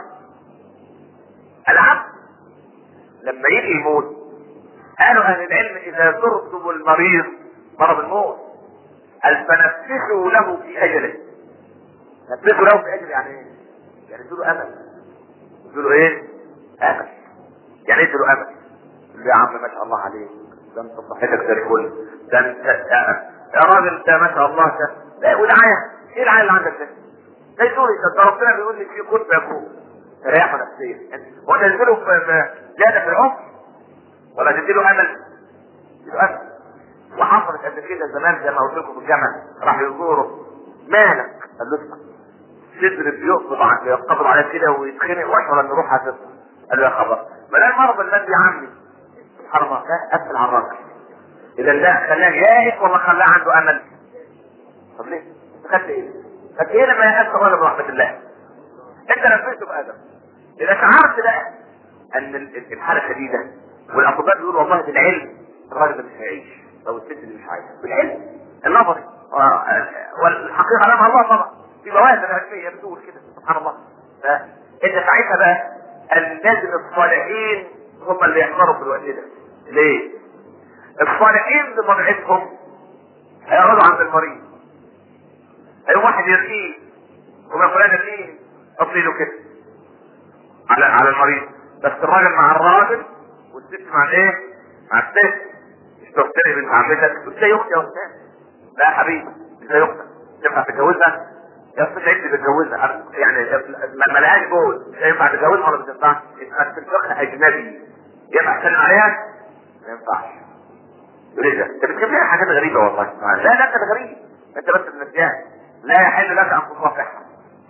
العبد لما يجي يموت قالوا اهل العلم اذا زرتم المريض مرض الموت قال فنفسوا له في اجله نفسوا له في اجله يعني ايه؟ يعني ادوا له امل ادوا له ايه؟ امل يعني ايه ادوا له امل؟ يقول له يا عم ما شاء الله عليك ده انت صحتك زي الفل ده انت يا راجل ده ما شاء الله ده لا ودعايه ايه العيال اللي عندك ده؟ ده يقول ده ربنا بيقول لي في كتب يكون تريحه نفسيا هو تنزله في زياده في العمر ولا تديله امل؟ تديله امل وحصلت قبل كده زمان زي ما قلت لكم في الجامعه راح يزوره مالك؟ قال له اسمع صدر بيقبض على يقبض على كده ويتخنق واشعر ان روحها هتطلع قال له يا خبر ما ده المرض الذي عمي سبحان الله ده قفل على الراجل اذا ده خلاه جاهز ولا خلاه عنده امل؟ طب ليه؟ خدت ايه؟ خدت ايه لما يأس ولا برحمة الله؟ انت نفسته بادم اذا شعرت بقى ان الحالة شديدة والاطباء بيقولوا والله بالعلم الراجل ده مش هيعيش او الست دي مش عايشه بالعلم النظري والحقيقة امام الله طبعا في مواد علمية بتقول كده سبحان الله فانت ساعتها بقى الناس الصالحين هم اللي يحضروا في الوقت ده ليه؟ الصالحين بطبيعتهم هيقعدوا عند المريض هيقوم واحد يرقيه وما فلان يرقيه حطي له كده على على المريض بس الراجل مع الراجل والست مع الايه؟ مع الست مش تختاري بنت عمتك ازاي اختي يا استاذ لا يا حبيبي ازاي اختك ينفع تتجوزها؟ يا استاذ عيد بتجوزها يعني ما لهاش جوز ينفع تتجوزها ولا ما تنفعش؟ يبقى الفقه اجنبي ينفع تسلم عليها؟ ما ينفعش يقول ايه ده؟ انت بتجيب لنا حاجات غريبه والله لا لا انت غريب انت بس بنسيان لا يحل لك ان تصافحها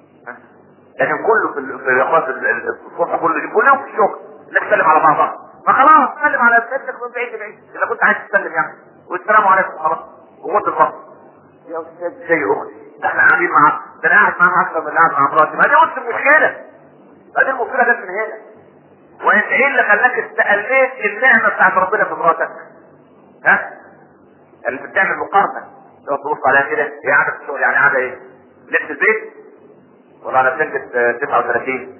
لكن كله في في الاخوات الصفحه كله كلهم في الشغل الناس تسلم على بعضها ما خلاص سلم على سيدك من بعيد لبعيد اذا كنت عايز تسلم يعني والسلام عليكم خلاص وغض البصر يا استاذ زي اختي ده احنا قاعدين مع ده انا قاعد معاها اكثر من اللي قاعد مع مراتي ما دي قلت المشكله ما دي المشكله جت من هنا وانت ايه اللي خلاك استقليت النعمه بتاعت ربنا في مراتك ها اللي بتعمل مقارنه لو تبص عليها كده هي قاعده في الشغل يعني قاعده ايه؟ لبس البيت ولا على سنة 39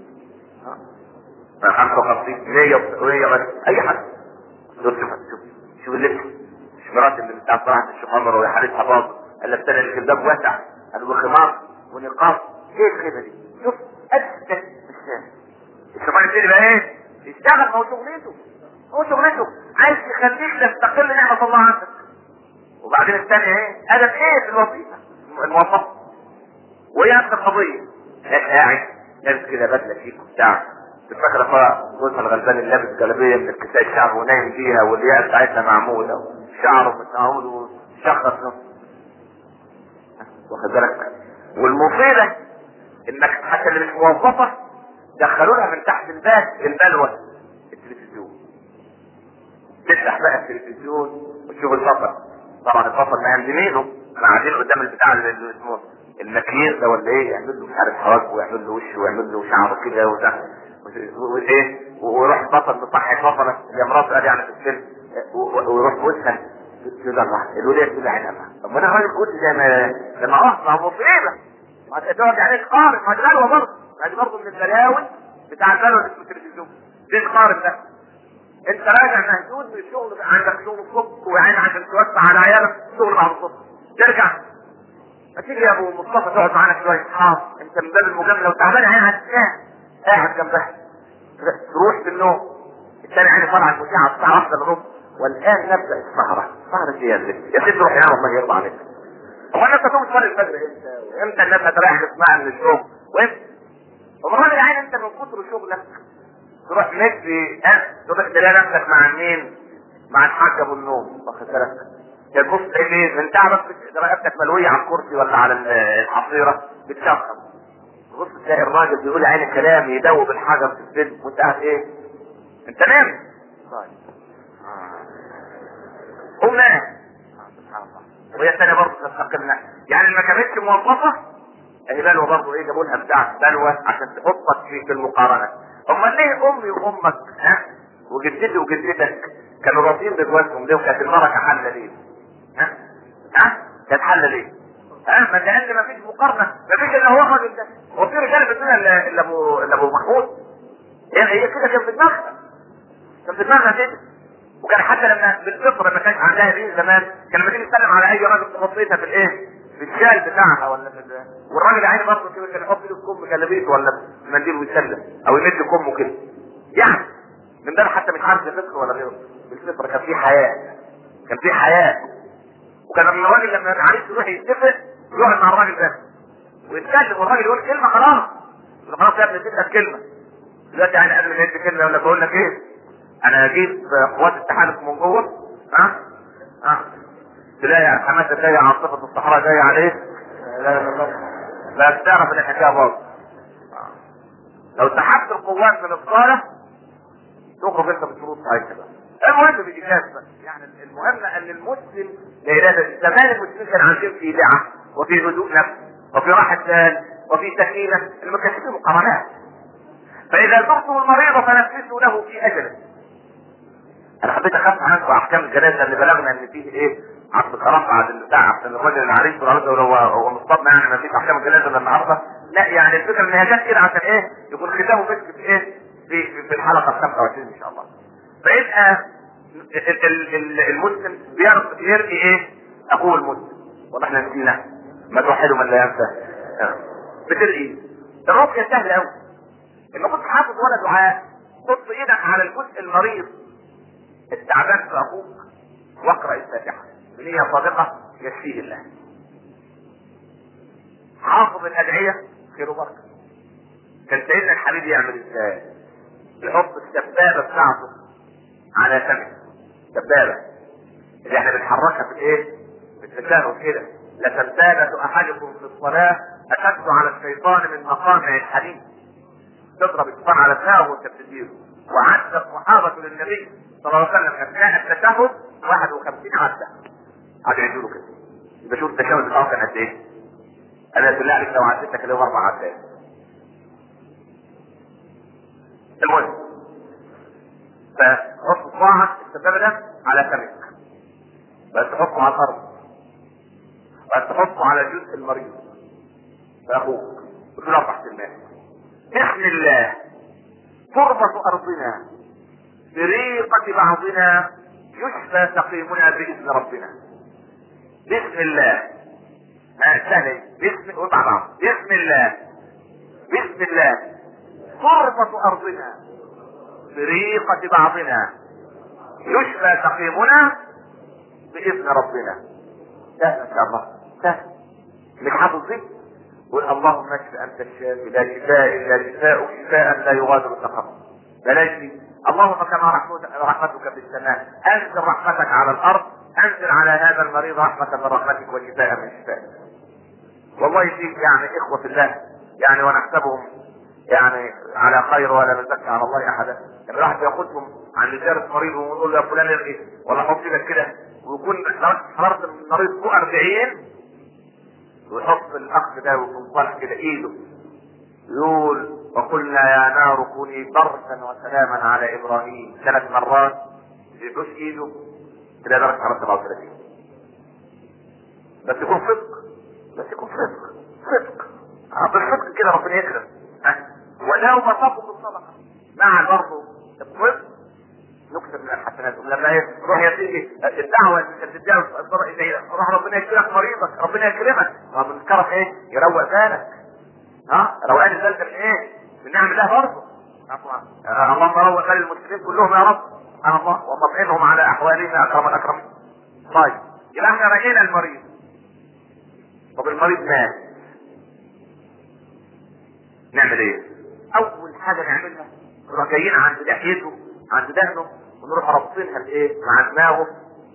55 100 100 بس اي حد شوف شوف شوف شوف اللبس مش مرات اللي بتاع صراحة الشمامر ويا حالتها باظ الا السنة اللي الجلباب واسع قالوا بخمار ونقاط ايه الخيبة دي؟ شوف اسكت الشام الشمال يبتدي بقى ايه؟ يشتغل ما هو شغلته هو شغلته عايز يخليك تستقل نعمة الله عنك وبعدين الثانية ايه ادب ايه في الوظيفة الموظف وهي نفس القضية هيك قاعد لابس كده بدلة فيك وبتاع تفكر اخويا جوزها الغلبان اللي لابس جلابية من الكساء الشعر ونايم فيها والياقة بتاعتها معمولة وشعره متعود وشخص واخد بالك والمصيبة انك حتى اللي مش موظفة دخلوا لها من تحت الباب البلوة التلفزيون تفتح بقى التلفزيون وتشوف البطل طبعا البطل ما يمزمينه قاعدين قدام البتاع اللي اسمه المكيير ده ولا ايه يعمل له مش عارف حواجبه ويعمل له وشه ويعمل له شعره كده وده وايه ويروح البطل مصحي البطلة اللي مراته قال يعني في الفيلم ويروح بوسها كده الله الوليه كده عينها طب ما انا راجل كنت زي ما لما اصلا مصيبه ما تقعد عليك قارب ما تغلوه برضه هذه برضه من البلاوي بتاع البلوه اللي اسمه التلفزيون دي القارب ده انت راجع مهدود من الشغل عندك شغل الصبح وعين عشان توسع على عيالك شغل بعد الصبح ترجع ما تيجي يا ابو مصطفى تقعد معانا شويه حاضر انت من باب المجامله وتعبان عين هتنام قاعد جنبها تروح في النوم الثاني عيني طالعه المذيعه الساعه واحدة الا ربع والان نبدا السهره سهره ايه يا ست يا ست روح ينام الله يرضى عليك هو الناس هتقوم تصلي الفجر امتى وامتى الناس هتريح تسمع من الشغل وامتى ومرات العين انت من كتر شغلك تروح مدي ها تروح تلاقي نفسك مع مين؟ مع الحاج ابو النوم واخد بالك تبص ايه من تعبك رقبتك ملويه على الكرسي ولا على الحصيره بتشخص تبص تلاقي الراجل بيقول عين الكلام يدوب الحجر في السن وانت قاعد ايه؟ انت نام طيب قوم نام سبحان الله وهي الثانيه برضه تستقلنا يعني ما كانتش موظفه اهي بلوه برضه ايه جابوا لها بتاع بلوه عشان تحطك في في المقارنه امال ليه امي وامك ها وجدتي وجدتك كانوا راضيين بجوازهم ليه وكانت المرأة حل ليه؟ ها؟ ها؟ كانت حل ليه؟ ها؟ ما لان ما فيش مقارنة، ما فيش الا هو الراجل ده، هو في رجالة في الدنيا الا إلا ابو الا ابو محمود؟ هي هي كده كان في دماغها. كان في دماغها كده. وكان حتى لما بالفطرة ما كانش عندها دين زمان، كان لما تيجي تسلم على اي راجل تغطيتها في الايه؟ في الشال بتاعها ولا في ال- والراجل عيني برضه كده كان يحط ايده في كم جلابيته ولا في منديل ويسلم او يمد كمه كده. يعني من ده حتى مش عارف فطر ولا غيره بالفطره كان في حياه كان في حياه وكان لما الراجل لما العريس يروح يتفق يقعد مع الراجل ده ويتكلم والراجل يقول كلمه خلاص يقول خلاص يا ابني اديتك كلمه دلوقتي يعني قبل ما يدي كلمه ولا بقول لك ايه انا هجيب قوات التحالف من جوه ها ها تلاقي حماسه جايه عاصفه الصحراء جايه عليك لا لا لا لا تعرف ان الحكايه باظت لو سحبت القوات من الصاله تخرج انت بشروط هيك بقى المهم بالاجازه بقى يعني المهم ان المسلم لا اله الا زمان المسلمين كانوا عايشين في دعه وفي هدوء نفس وفي راحه بال وفي سكينه اللي ما كانش فيه مقارنات فاذا زرتم المريض فنفسوا له في اجله انا حبيت اخف عنكم احكام الجنازه اللي بلغنا ان فيه ايه عقد خلاص بعد البتاع عشان الراجل العريس والعروس هو هو مصطدم يعني ما فيش احكام الجنازه الا النهارده لا يعني الفكره ان هي جت كده عشان ايه يكون ختامه مسك في ايه في في الحلقه 25 ان شاء الله فيبقى ال- ال- ال- المسلم بيرق- يرقي ايه اخوه المسلم والله احنا نسينا ما توحدوا من لا ينسى آه. بترقي الرقيه سهله قوي لما كنت حافظ ولا دعاء حط ايدك على الجزء المريض التعبان في اخوك واقرا الفاتحه بنيه صادقه يكفيه الله حافظ الادعيه خير وبركه كان سيدنا الحبيب يعمل ازاي يحط السبابه بتاعته على فمه سبابه اللي احنا بنحركها في الايه؟ في التشهد كده لسبابه احدكم في الصلاه اشد على الشيطان من مقامع الحديد تضرب الشيطان على دماغه وانت بتديره وعد الصحابه للنبي صلى الله عليه وسلم اثناء التشهد 51 عده قعدوا يعملوا كده يبقى شوف التشهد الاول كان قد ايه؟ انا بالله عليك لو عدتك اللي هو اربع عدات المهم فحط صباعك السبابه ده على فمك بس تحطه على الارض بس تحطه على الجزء المريض فاخوك وتقول اربع كلمات بسم الله تربة ارضنا بريقة بعضنا يشفى سقيمنا باذن ربنا بسم الله ها سهل بسم قول مع بعض بسم الله بسم الله تربة ارضنا بريقة بعضنا يشفى سقيمنا بإذن ربنا سهل ان شاء الله سهل مش حافظ دي قول اللهم اشف انت الشافي لا شفاء الا شفاء شفاء لا يغادر سقما بلاش دي اللهم كما رحمتك رحمتك في السماء انزل رحمتك على الارض انزل على هذا المريض رحمه من رحمتك وشفاء من شفائك والله في يعني اخوه في الله يعني ونحسبهم يعني على خير ولا نزكي على الله احدا لما الواحد ياخذهم عن زياره مريض ويقول له يا فلان ارقي ولا حط ايدك كده ويكون حراره المريض فوق 40 ويحط الاخ ده ويكون طالع كده ايده يقول وقلنا يا نار كوني بردا وسلاما على ابراهيم ثلاث مرات يدوس ايده تلاقي درجه حراره 37 بس يكون صدق بس يكون صدق صدق آه، بالصدق كده ربنا يكرم ها؟ ولو ما تطلب الصدقه مع برضه الصدق نكتب من الحسنات ولما يروح يا سيدي الدعوه اللي كانت تديها الصدقه اللي روح ربنا يكرمك مريضك ربنا يكرمك ما بنذكرك ايه يروق بالك ها روقان البال ده من ايه؟ من نعم الله برضه آه، اللهم روق بال المسلمين كلهم يا رب سبحان الله وطمئنهم على احوالهم يا اكرم الاكرمين طيب يبقى احنا رايحين المريض طب المريض مات نعمل ايه؟ اول حاجه نعملها نروح جايين عند لحيته عند دهنه ونروح رابطينها بايه؟ مع دماغه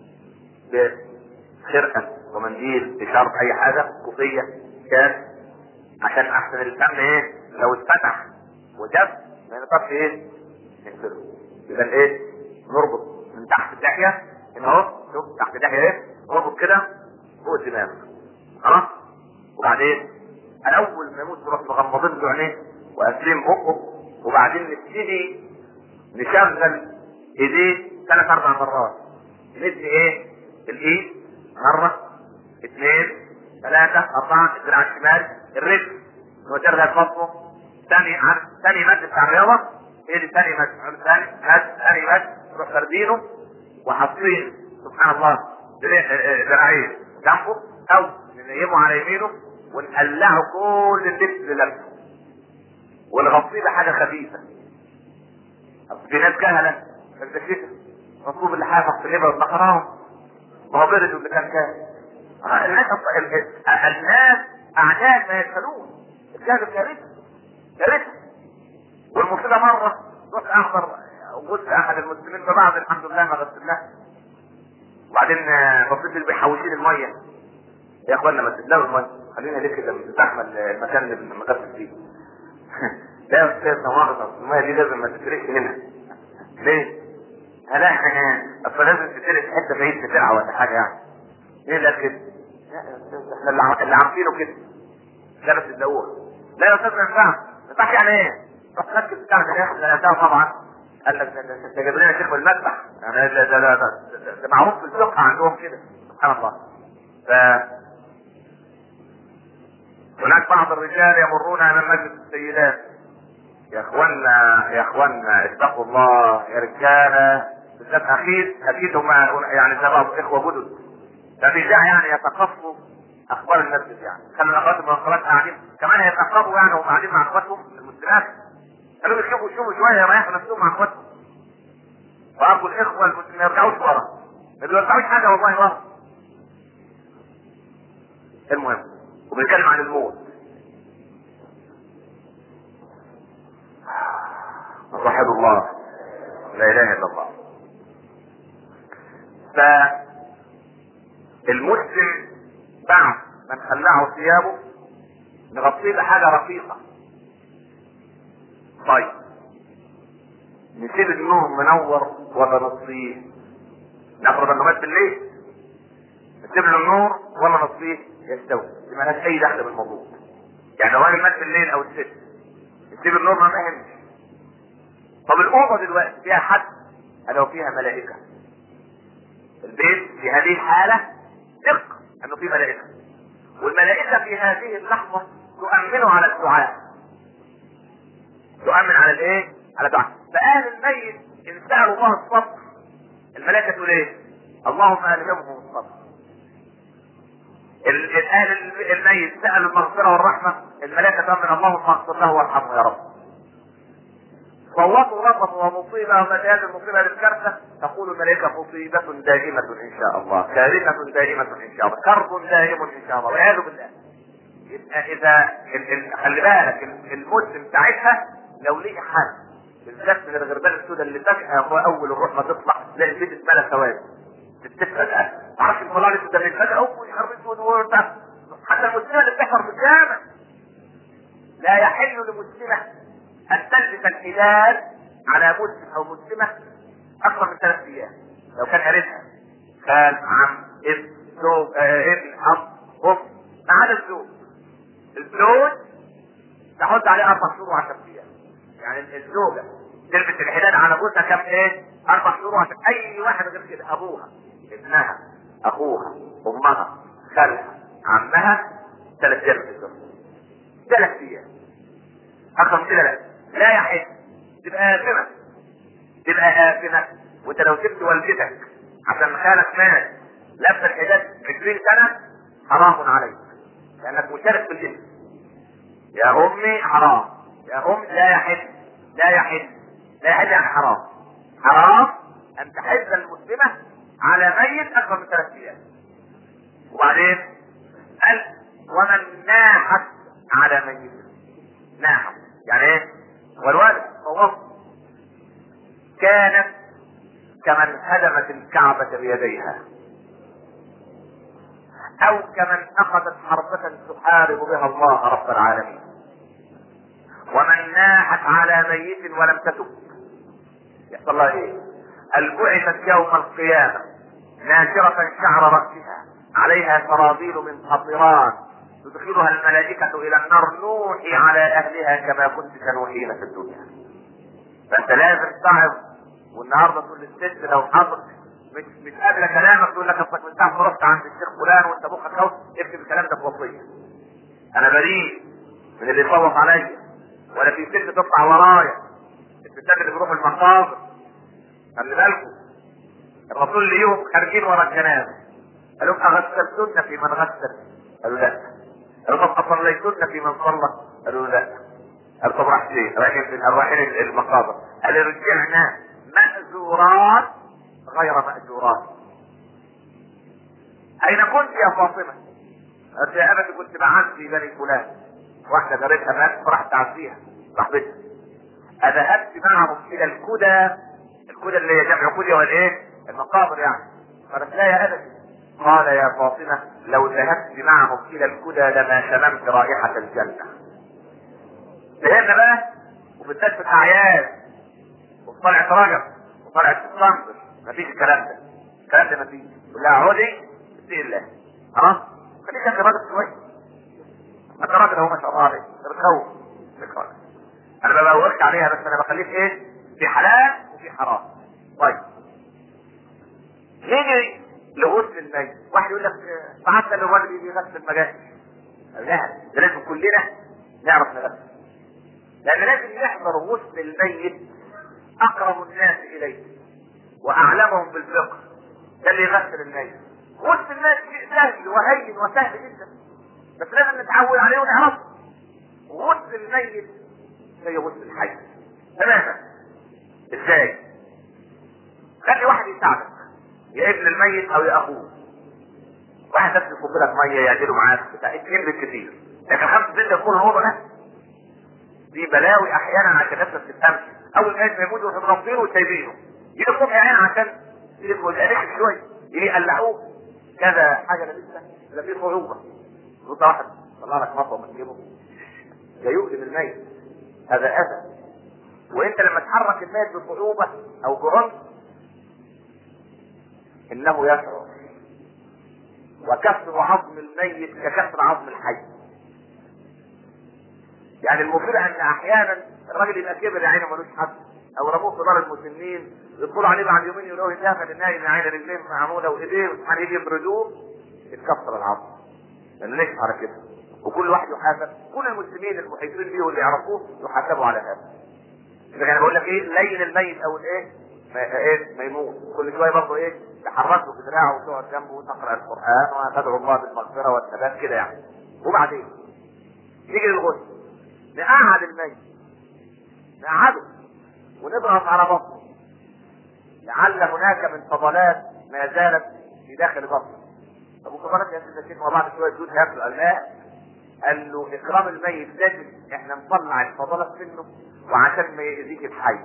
بخرقه ومنديل بشرط اي حاجه كوفيه كاس عشان احسن الدم ايه؟ لو اتفتح وجف ما نقدرش ايه؟ نقفله يبقى ايه؟ نربط من تحت اللحيه هنا اهو شوف تحت اللحيه ايه؟ نربط كده فوق الدماغ خلاص؟ وبعدين انا اول ما يموت نروح مغمضين له عينيه وقافلين بقه وبعدين نبتدي نشغل ايديه ثلاث اربع مرات ندي ايه الايد مره اثنين ثلاثة أربعة الدراع الشمال الرجل نوترها بطنه ثاني عن ثاني مد بتاع الرياضة هي دي ثاني مد ثاني مد ثاني مد نروح فاردينه وحاطين سبحان الله ذراعين جنبه أو ننيمه على يمينه ونقلعه كل اللبس اللي لابسه ونغطيه بحاجة خفيفة في ناس جهلة انت شتاء مطلوب اللي حافظ في الابر بقراهم ما هو برد اللي كان كان الناس الناس اعداد ما يسالون الجهل كارثه كارثه والمصيبه مره رحت احضر وجدت احد المسلمين فبعض الحمد لله ما غسلناه وبعدين بصيت اللي بيحوشين الميه يا اخوانا ما تدلوا الميه خلينا ليه كده زحمه المكان اللي بنغسل فيه لا يا استاذ نورنا الميه دي لازم ما تتركش هنا ليه؟ هلا اصل لازم تترك في حته بعيد في ترعه ولا حاجه يعني ايه ده كده؟ لا يا استاذ احنا اللي عم- اللي عارفينه كده لا بس تدور لا يا استاذ ما ينفعش ما ينفعش يعني ايه؟ رحت ركز بتاع ده لا ده طبعا قال لك ده- ده انت جايب لنا شيخ المذبح يعني ده ده ده, ده, ده, ده معروف في الفقه عندهم كده سبحان الله ف هناك بعض الرجال يمرون امام مسجد السيدات يا اخوانا يا اخوانا اتقوا الله يا رجاله بالذات اكيد اكيد هم يعني شباب اخوه جدد ففي داعي يعني يتقصوا اخبار المسجد يعني خلوا الاخوات المنقلات قاعدين كمان يتقصوا يعني وهم قاعدين مع اخواتهم المسلمات قالوا يشوفوا يشوفوا شويه يريحوا نفسهم مع اخواتهم فارجو الاخوه المسلمين ما يرجعوش ورا ما بيرجعوش حاجه والله ورا المهم وبنتكلم عن الموت وحد الله لا اله الا الله فالمسلم بعد ما نخلعه ثيابه نغطيه بحاجه رقيقه طيب نسيب النور منور ولا نطفيه نفرض انه مات بالليل نسيب له النور ولا نطفيه يستوي ما لهاش اي دخل بالموضوع يعني لو راجل مات بالليل او الست نسيب النور ما يهمش طب الاوضه دلوقتي فيها حد لو فيها ملائكه البيت في هذه الحاله ثق انه في ملائكه والملائكه في هذه اللحظه تؤمن على الدعاء تؤمن على الايه؟ على الدعاء فاهل الميت ان سالوا الله الصبر الملائكه تقول ايه؟ اللهم الهمهم الصبر ال- ال- اهل ال- الميت سالوا المغفره والرحمه الملائكه تؤمن اللهم اغفر له وارحمه يا رب صوتوا رب نقم ومصيبه ومتى هذه المصيبه للكارثه تقول الملائكه مصيبه دائمه ان شاء الله كارثه دائمه ان شاء الله كرب دائم ان شاء الله والعياذ بالله يبقى اذا ال- ال- خلي بالك ال- المسلم ساعتها لو لقي حد بالذات من الغربان السوداء اللي فجاه هو اول الروح ما تطلع تلاقي البيت اتملى سواد تتفق الان معرفش الموضوع اللي ده فجاه اول حرب اسود وبتاع. حتى المسلمه اللي بتحضر في الجامع لا يحل لمسلمه ان تلبس الحجاب على مسلم او مسلمه اكثر من ثلاث ايام لو كان قريبها خال عم ابن زوج آه، ابن اب ام ما عدا الزوج الزوج تحط عليه اربع شهور وعشر ايام يعني الزوجه تلبس الحداد على جوزها كم ايه؟ اربع شهور وعشر اي واحد غير كده ابوها ابنها اخوها امها خالها عمها ثلاث ايام في الزوج ثلاث ايام اكثر من كده لا لا يحل تبقى آثمة تبقى آثمة وانت لو سبت والدتك عشان خالك مات لابس الحجاب 20 سنة حرام عليك لانك مشارك في الجنس يا امي حرام يا ام لا يحل لا يحل لا يحل يعني حرام حرام ان تحز المسلمة على ميت اكثر من ثلاث ايام وبعدين قال ومن ناحت على ميت ناحت يعني ايه والوالد طواف كانت كمن هدمت الكعبة بيديها او كمن اخذت حربة تحارب بها الله رب العالمين ومن ناحت على ميت ولم تتب يحصل لها ايه البعثت يوم القيامة ناشرة شعر رأسها عليها سرابيل من قطران تدخلها الملائكة إلى النار نوحي على أهلها كما كنت تنوحين في الدنيا فأنت لازم تعظ والنهارده تقول للست لو حضر مش مش قابله كلامك تقول لك اصلك من ساعه ما رحت عند الشيخ فلان وانت مخك خوف اكتب الكلام ده في وصيه. انا بريء من اللي يصوت عليا ولا في ست تطلع ورايا الستات اللي بيروحوا المقابر خلي بالكم الرسول ليهم خارجين ورا الجنازه قال لهم اغسلتن في من غسل قالوا لا قالوا طب اصليتن في من صلى قالوا لا قال طب راح فين؟ رايحين فين؟ قال رايحين المقابر قال رجعنا مأزورات غير مأجورات أين كنت يا فاطمة؟ قالت يا أبتي كنت بعث في بني فلان واحدة جارتها مات فرحت تعزيها صاحبتها أذهبت معهم إلى الكدى الكدى اللي هي جمع كدى والإيه؟ المقابر يعني قالت لا يا أبتي قال يا فاطمة لو ذهبت معهم إلى الكدى لما شممت رائحة الجنة فهمنا بقى وبالذات في الأعياد وفي طلعة رجب وطلعة الصنبر مفيش الكلام ده الكلام ده مفيش لا عودي اتقي الله ها خليك انت راجل شوية انت راجل اهو ما شاء الله عليك انت بتخوف بتخوف. انا ما بقولش عليها بس انا بخليك ايه في حلال وفي حرام طيب نيجي لغسل الميت واحد يقول لك بعت للراجل يجي يغسل المجال لا ده لازم كلنا نعرف نغسل لان لازم يحضر غسل الميت اقرب الناس اليه واعلمهم بالفقه ده اللي يغسل الميت غسل الميت شيء سهل وهين وسهل جدا بس لازم نتعود عليه ونعرفه غسل الميت زي غسل الحي تماما ازاي خلي واحد يساعدك يا ابن الميت او يا اخوه واحد بس يصب لك ميه يعدله معاك بتاع اتنين بالكثير لكن خمسه ستة يكون الوضع ده دي بلاوي احيانا عشان الناس ما تفهمش اول ما يموتوا متغطينه وسايبينه يجي الصبح يعني عشان يبقوا يقلقوا شويه يجي يقلعوه كذا حاجه لا لسه لا في صعوبه رد واحد طلع لك مطوه من جيبه ده يؤلم الميت هذا اذى وانت لما تحرك الميت بصعوبه او بعنف انه يشعر وكسر عظم الميت ككسر عظم الحي يعني المفيد ان احيانا الراجل يبقى كبر يا عيني ملوش حد او رموه في دار المسنين يدخلوا عليه بعد يومين يقولوا يتاخد النايم يا عيني رجليه معموله وايديه وسبحان يجي يبردوه يتكسر العظم لان ليش على كده وكل واحد يحاسب كل المسلمين المحيطين بيه واللي يعرفوه يحاسبوا على هذا اذا انا بقول لك ايه لين الميت او الايه ما ايه ما يموت كل شويه برضه ايه تحرك له في دراعه وتقعد جنبه وتقرا القران وتدعو الله بالمغفره والثبات كده يعني وبعدين نيجي للغسل نقعد الميت نقعده ونضرب نضغط على بطنه لعل هناك من فضلات ما زالت في داخل بطنه طب وفضلات يا سيدنا الشيخ وبعد شويه دود هياكلوا قال لا قال له اكرام الميت لازم احنا نطلع الفضلات منه وعشان ما يأذيك الحي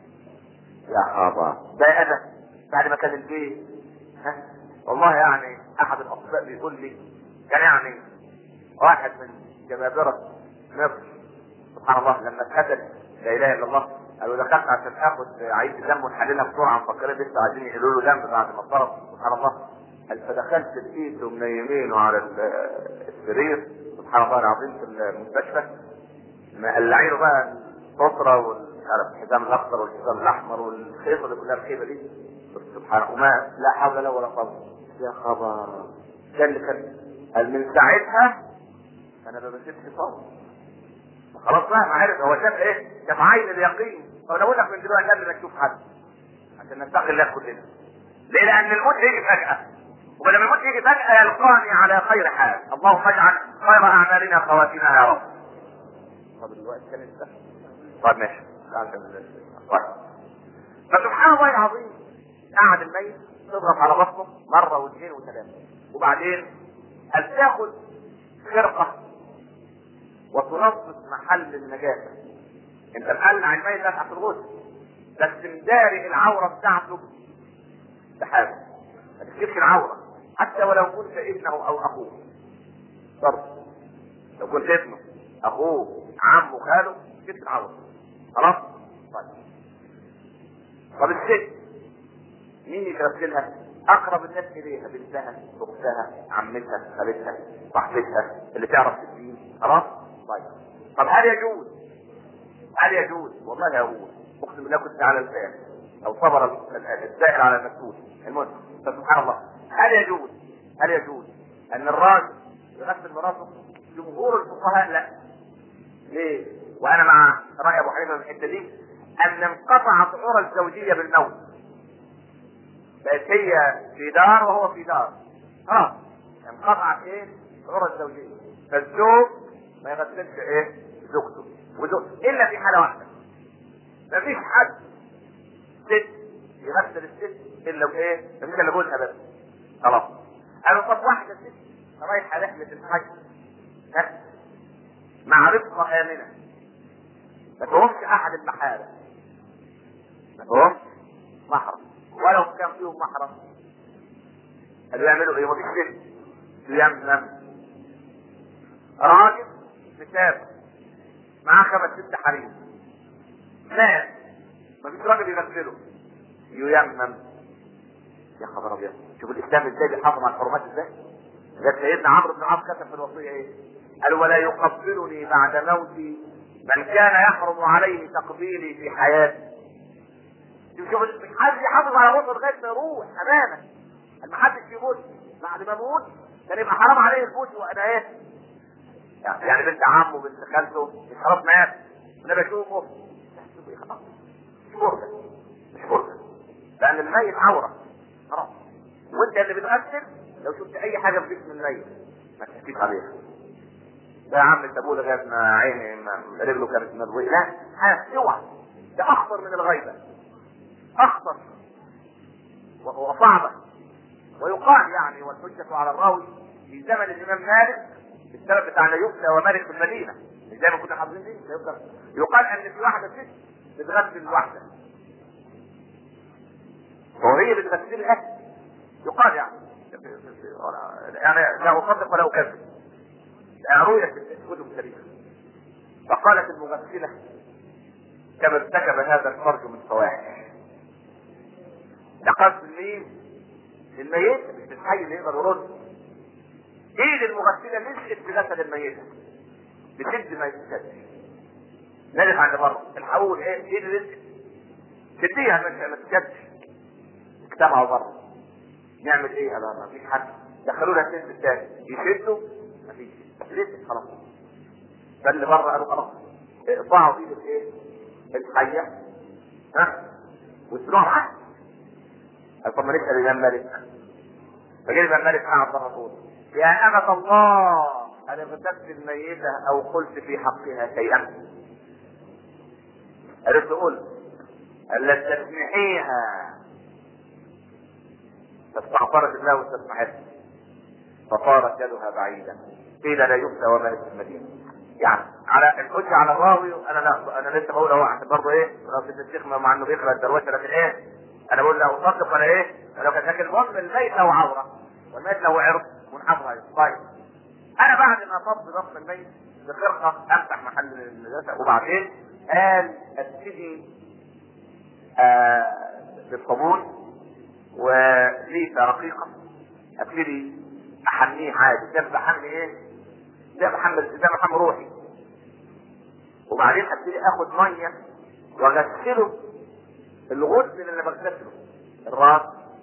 يا خبر ده انا بعد ما كان البيت ها والله يعني احد الاطباء بيقول لي كان يعني واحد من جبابرة مصر سبحان الله لما اتقتل لا اله الا الله قالوا دخلت عشان اخد عيد الدم ونحللها بسرعه مفكرين لسه عايزين يقولوا له دم بعد ما اتضرب سبحان الله قال فدخلت لقيته منيمينه على ال- السرير سبحان الله العظيم في المستشفى مقلعينه بقى السترة والمش عارف الحزام الاخضر والحزام الاحمر والخيطه اللي كلها الخيبه دي سبحان الله وما لا حول له ولا قوه يا خبر ده اللي كان قال من ساعتها انا ما بسيبش صوت خلاص بقى ما عارف هو شاف ايه شاف عين اليقين طب انا بقول لك من دلوقتي قبل ما تشوف حد عشان نتقي الله كلنا ليه لان الموت يجي فجاه ولما الموت يجي فجاه يلقاني على خير حال اللهم اجعل خير اعمالنا خواتمها يا رب طب الوقت كان انتهى طيب ماشي تعال نكمل. طيب فسبحان الله العظيم قعد الميت تضغط على بطنه مره واثنين وثلاثه وبعدين قال تاخد خرقه وتنظف محل النجاسه انت مقلع الميت ده تحت الغسل بس مداري العوره بتاعته بحاجه ما تكشفش العوره حتى ولو كنت ابنه او اخوه برضه لو كنت ابنه اخوه عمه خاله تكشف العوره خلاص طيب طب الست مين يغسلها اقرب الناس اليها بنتها اختها عمتها خالتها صاحبتها اللي تعرف في الدين خلاص طيب طب هل يجوز هل يجوز والله يجوز اقسم بالله كنت على الفعل او صبر السائل على المسؤول المهم فسبحان الله هل يجوز هل يجوز ان الراجل يغسل مراته جمهور الفقهاء لا ليه وانا مع راي ابو حنيفه في الحته دي ان انقطعت عرى الزوجيه بالموت بقت هي في دار وهو في دار خلاص انقطعت ايه عرى الزوجيه فالزوج ما يغسلش ايه زوجته وزوج الا في حاله واحده مفيش حد ست يغسل الست الا بايه مفيش الا جوزها بس خلاص قالوا طب واحده ست رايحه رحله الحج ها مع رفقه امنه ما تهمش احد المحارم ما تهمش محرم ولو كان فيهم محرم قالوا يعملوا ايه مفيش ست يمنم راجل مسافر معاه خمس ست حريم مات مفيش راجل يغسله ييمم يا خبر ابيض شوف الاسلام ازاي بيحافظ على الحرمات ازاي ده سيدنا عمرو بن العاص كتب في الوصيه ايه قال ولا يقبلني بعد موتي من كان يحرم عليه تقبيلي في حياتي شوف شوف مش حد يحافظ على روحه لغايه ما يروح امانه ما حدش يموت بعد ما اموت كان يبقى حرام عليه الموت وانا ايه يعني بنت عمه بنت خالته مش خلاص مات انا بشوفه شوف ايه خلاص مش فرصه مش فرصه لان الميت عوره خلاص وانت اللي بتغسل لو شفت اي حاجه في جسم الميت ما تحكيش عليها ده يا عم انت ابوه لغايه ما عيني ما رجله كانت مدويه لا ها اوعى ده اخطر من الغيبه اخطر و- وصعبه ويقال يعني والحجه على الراوي في زمن الامام مالك السبب بتاع لا يفتى ومالك في المدينه مش زي ما كنا حافظين دي لا يفتى. يقال ان في واحده ست بتغسل واحده وهي بتغسلها يقال يعني يعني لا اصدق ولا اكذب رؤية في كتب التاريخ فقالت المغسلة كما ارتكب هذا الفرج من فواحش لقصد مين؟ الميت مش الحي اللي يقدر يرد ايد المغسلة مسكت في جسد الميتة بشد ما يتسدش نزل عند بره الحقول ايه ايد رزق شديها ما ما تسكتش اجتمعوا بره نعمل ايه يا ما فيش حد دخلوا لها السن الثاني يشدوا مفيش لسه خلاص فاللي بره قالوا خلاص اقطعوا ايد الايه الحيه ها واسلوها معاه قال طب ما نسال الامام مالك فجاء الامام مالك قعد بره طول يا أمة الله أنا غسلت الميتة أو قلت في حقها شيئا قالت له قل الا تسمحيها فاستغفرت الله واستسمحت فصارت يدها بعيدا قيل لا يفتى وما في المدينه يعني على الحجة على الراوي انا لا انا لسه بقول اهو عشان برضه ايه لو في الشيخ مع انه بيقرا الدروشه لكن ايه انا بقول له اصدق ولا ايه لو كان لكن المهم الميت له عوره والميت له عرض ونحفظها طيب انا بعد ما صب ضغط الميت بخرقه امسح محل النجاسه وبعدين قال ابتدي آه بالصابون وليفه رقيقه ابتدي احميه عادي ده بحمل ايه؟ ده بحمل ده بحمل روحي وبعدين ابتدي اخد ميه واغسله الغسل اللي بغسله الراس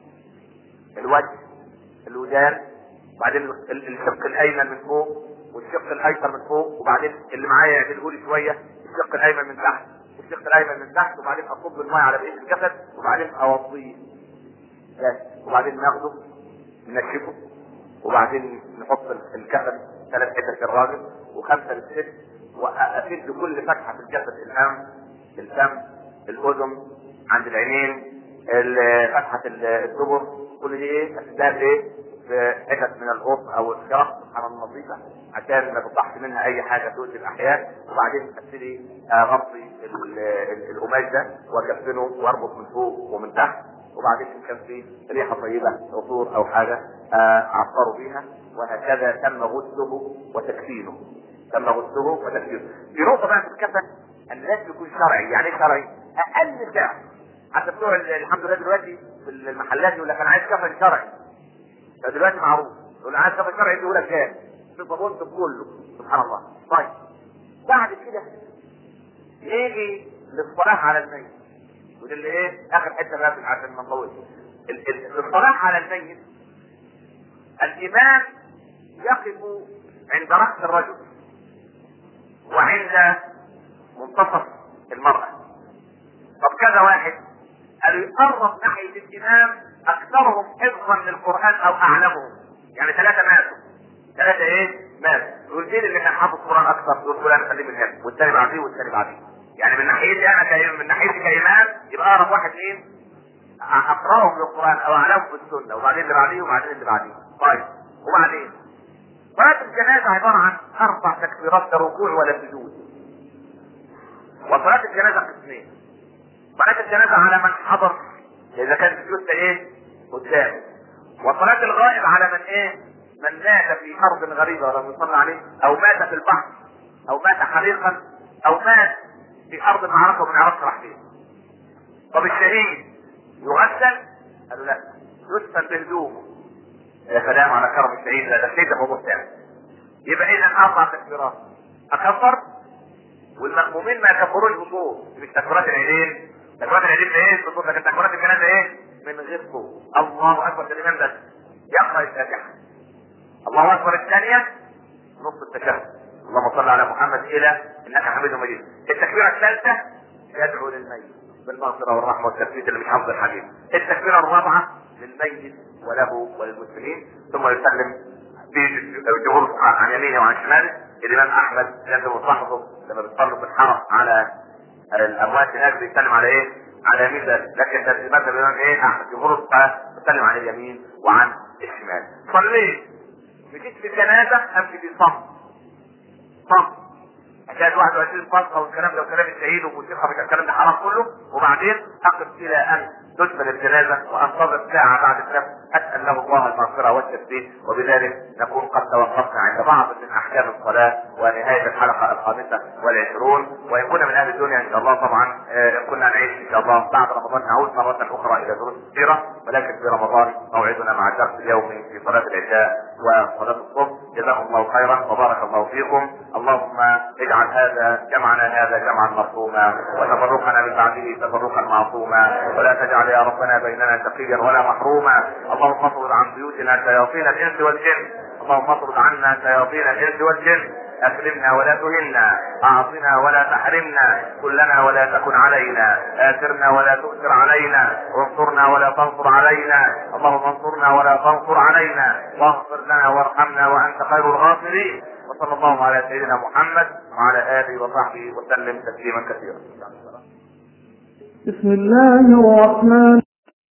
الوجه الودان وبعدين الشق الايمن من فوق والشق الايسر من فوق وبعدين اللي معايا يعمله لي شويه الشق الايمن من تحت والشق الايمن من تحت وبعدين اصب الميه على بقيه الجسد وبعدين اوضيه بس وبعدين ناخده ننشفه وبعدين نحط الكفن ثلاث حتت للراجل وخمسه للست وافد كل فتحه في الجسد الانف الفم الاذن عند العينين فتحه الدبر كل دي ايه اسباب ايه في حتت من الغص او الشرف سبحان نظيفه عشان ما تطلعش منها اي حاجه تؤذي الاحياء وبعدين ابتدي اغطي القماش ده واكفنه واربط من فوق ومن تحت وبعدين ان كان في ريحه طيبه عطور او حاجه اعطروا بيها وهكذا تم غسله وتكفينه تم غسله وتكفينه في نقطه بقى في الكفن ان لازم يكون شرعي يعني ايه شرعي؟ اقل سعر حتى بتوع الحمد لله دلوقتي في المحلات يقول لك انا عايز كفن شرعي فدلوقتي معروف يقول عايز كفن شرعي يقول لك كام؟ في صابون كله سبحان الله طيب بعد كده يجي للصلاه على الميت وده اللي ايه اخر حته بقى عشان ما نطولش الصلاه على الميت الامام يقف عند راس الرجل وعند منتصف المراه طب كذا واحد قالوا يقرب ناحيه الامام اكثرهم حفظا للقران او اعلمهم يعني ثلاثه ماتوا ثلاثه ايه ماتوا يقول مين اللي كان حافظ قران اكثر يقول فلان خليه من هنا والثاني بعديه والثاني بعديه يعني من ناحيتي انا كإمام من ناحيتي كامام يبقى اقرب واحد مين اقراهم للقران او اعلمهم بالسنه وبعدين اللي بعديه وبعدين اللي بعديه طيب وبعدين صلاة الجنازة عبارة عن أربع تكبيرات لا ركوع ولا سجود. وصلاة الجنازة قسمين. صلاة الجنازة على من حضر إذا كان سجود إيه؟ قدام. وصلاة الغائب على من إيه؟ من مات في أرض غريبة ولم يصلى عليه أو مات في البحر أو مات حريقا أو مات في أرض المعركة وما نعرفش راح فين. طب الشهيد يغسل؟ قالوا لا يدفن بهدومه. يا سلام على كرم الشهيد لا ده ده موضوع ثاني. يبقى إذا أربع تكبيرات. أكبر والمأمومين ما يكبروش بصوت مش تكبيرات العيدين تكبيرات العيدين ايه بصوت لكن تكبيرات الجنازة ايه؟ من غير صوت. الله أكبر في الإمام بس يقرأ الفاتحة. الله أكبر الثانية نص التشهد. اللهم صل على محمد الى انك حميد مجيد التكبيره الثالثه يدعو للميت بالمغفره والرحمه والتثبيت اللي مش حافظ الحديث التكبيره الرابعه للميت وله وللمسلمين ثم يسلم بجهور عن يمينه وعن شماله الامام احمد لازم صاحبه لما بيصلوا في الحرم على الاموات هناك بيسلم على ايه؟ على يمين ذلك لكن تسليمات الامام ايه؟ احمد جمهور الصلاه بيسلم عن اليمين وعن الشمال صليت مشيت في الجنازه امشي في صمت صمت حكايه 21 صفقه والكلام ده وكلام الشهيد والموسيقى الكلام ده حرام كله وبعدين اقف الى ان تدفن الجنازه وانتظر ساعه بعد النفس اسال له الله المغفره والتثبيت وبذلك نكون قد توقفنا عند بعض من احكام الصلاه ونهايه الحلقه الخامسه والعشرون وان كنا من اهل الدنيا ان شاء الله طبعا ان كنا نعيش ان شاء الله بعد رمضان نعود مره اخرى الى دروس كثيره ولكن في رمضان موعدنا مع الدرس اليومي في صلاه العشاء وصلاه الصبح جزاكم الله خيرا وبارك الله فيكم اللهم اجعل هذا جمعنا هذا جمعا مرحوما وتفرقنا من بعده تفرقا معصوما ولا تجعل يا ربنا بيننا شقيا ولا محروما اللهم اطرد عن بيوتنا شياطين الانس والجن اللهم اطرد عنا شياطين الانس والجن اكرمنا ولا تهنا اعطنا ولا تحرمنا كلنا ولا تكن علينا اثرنا ولا تؤثر علينا وانصرنا ولا تنصر علينا اللهم انصرنا ولا تنصر علينا واغفر لنا وارحمنا وانت خير الغافرين وصلى الله على سيدنا محمد وعلى اله وصحبه وسلم تسليما كثيرا بسم الله الرحمن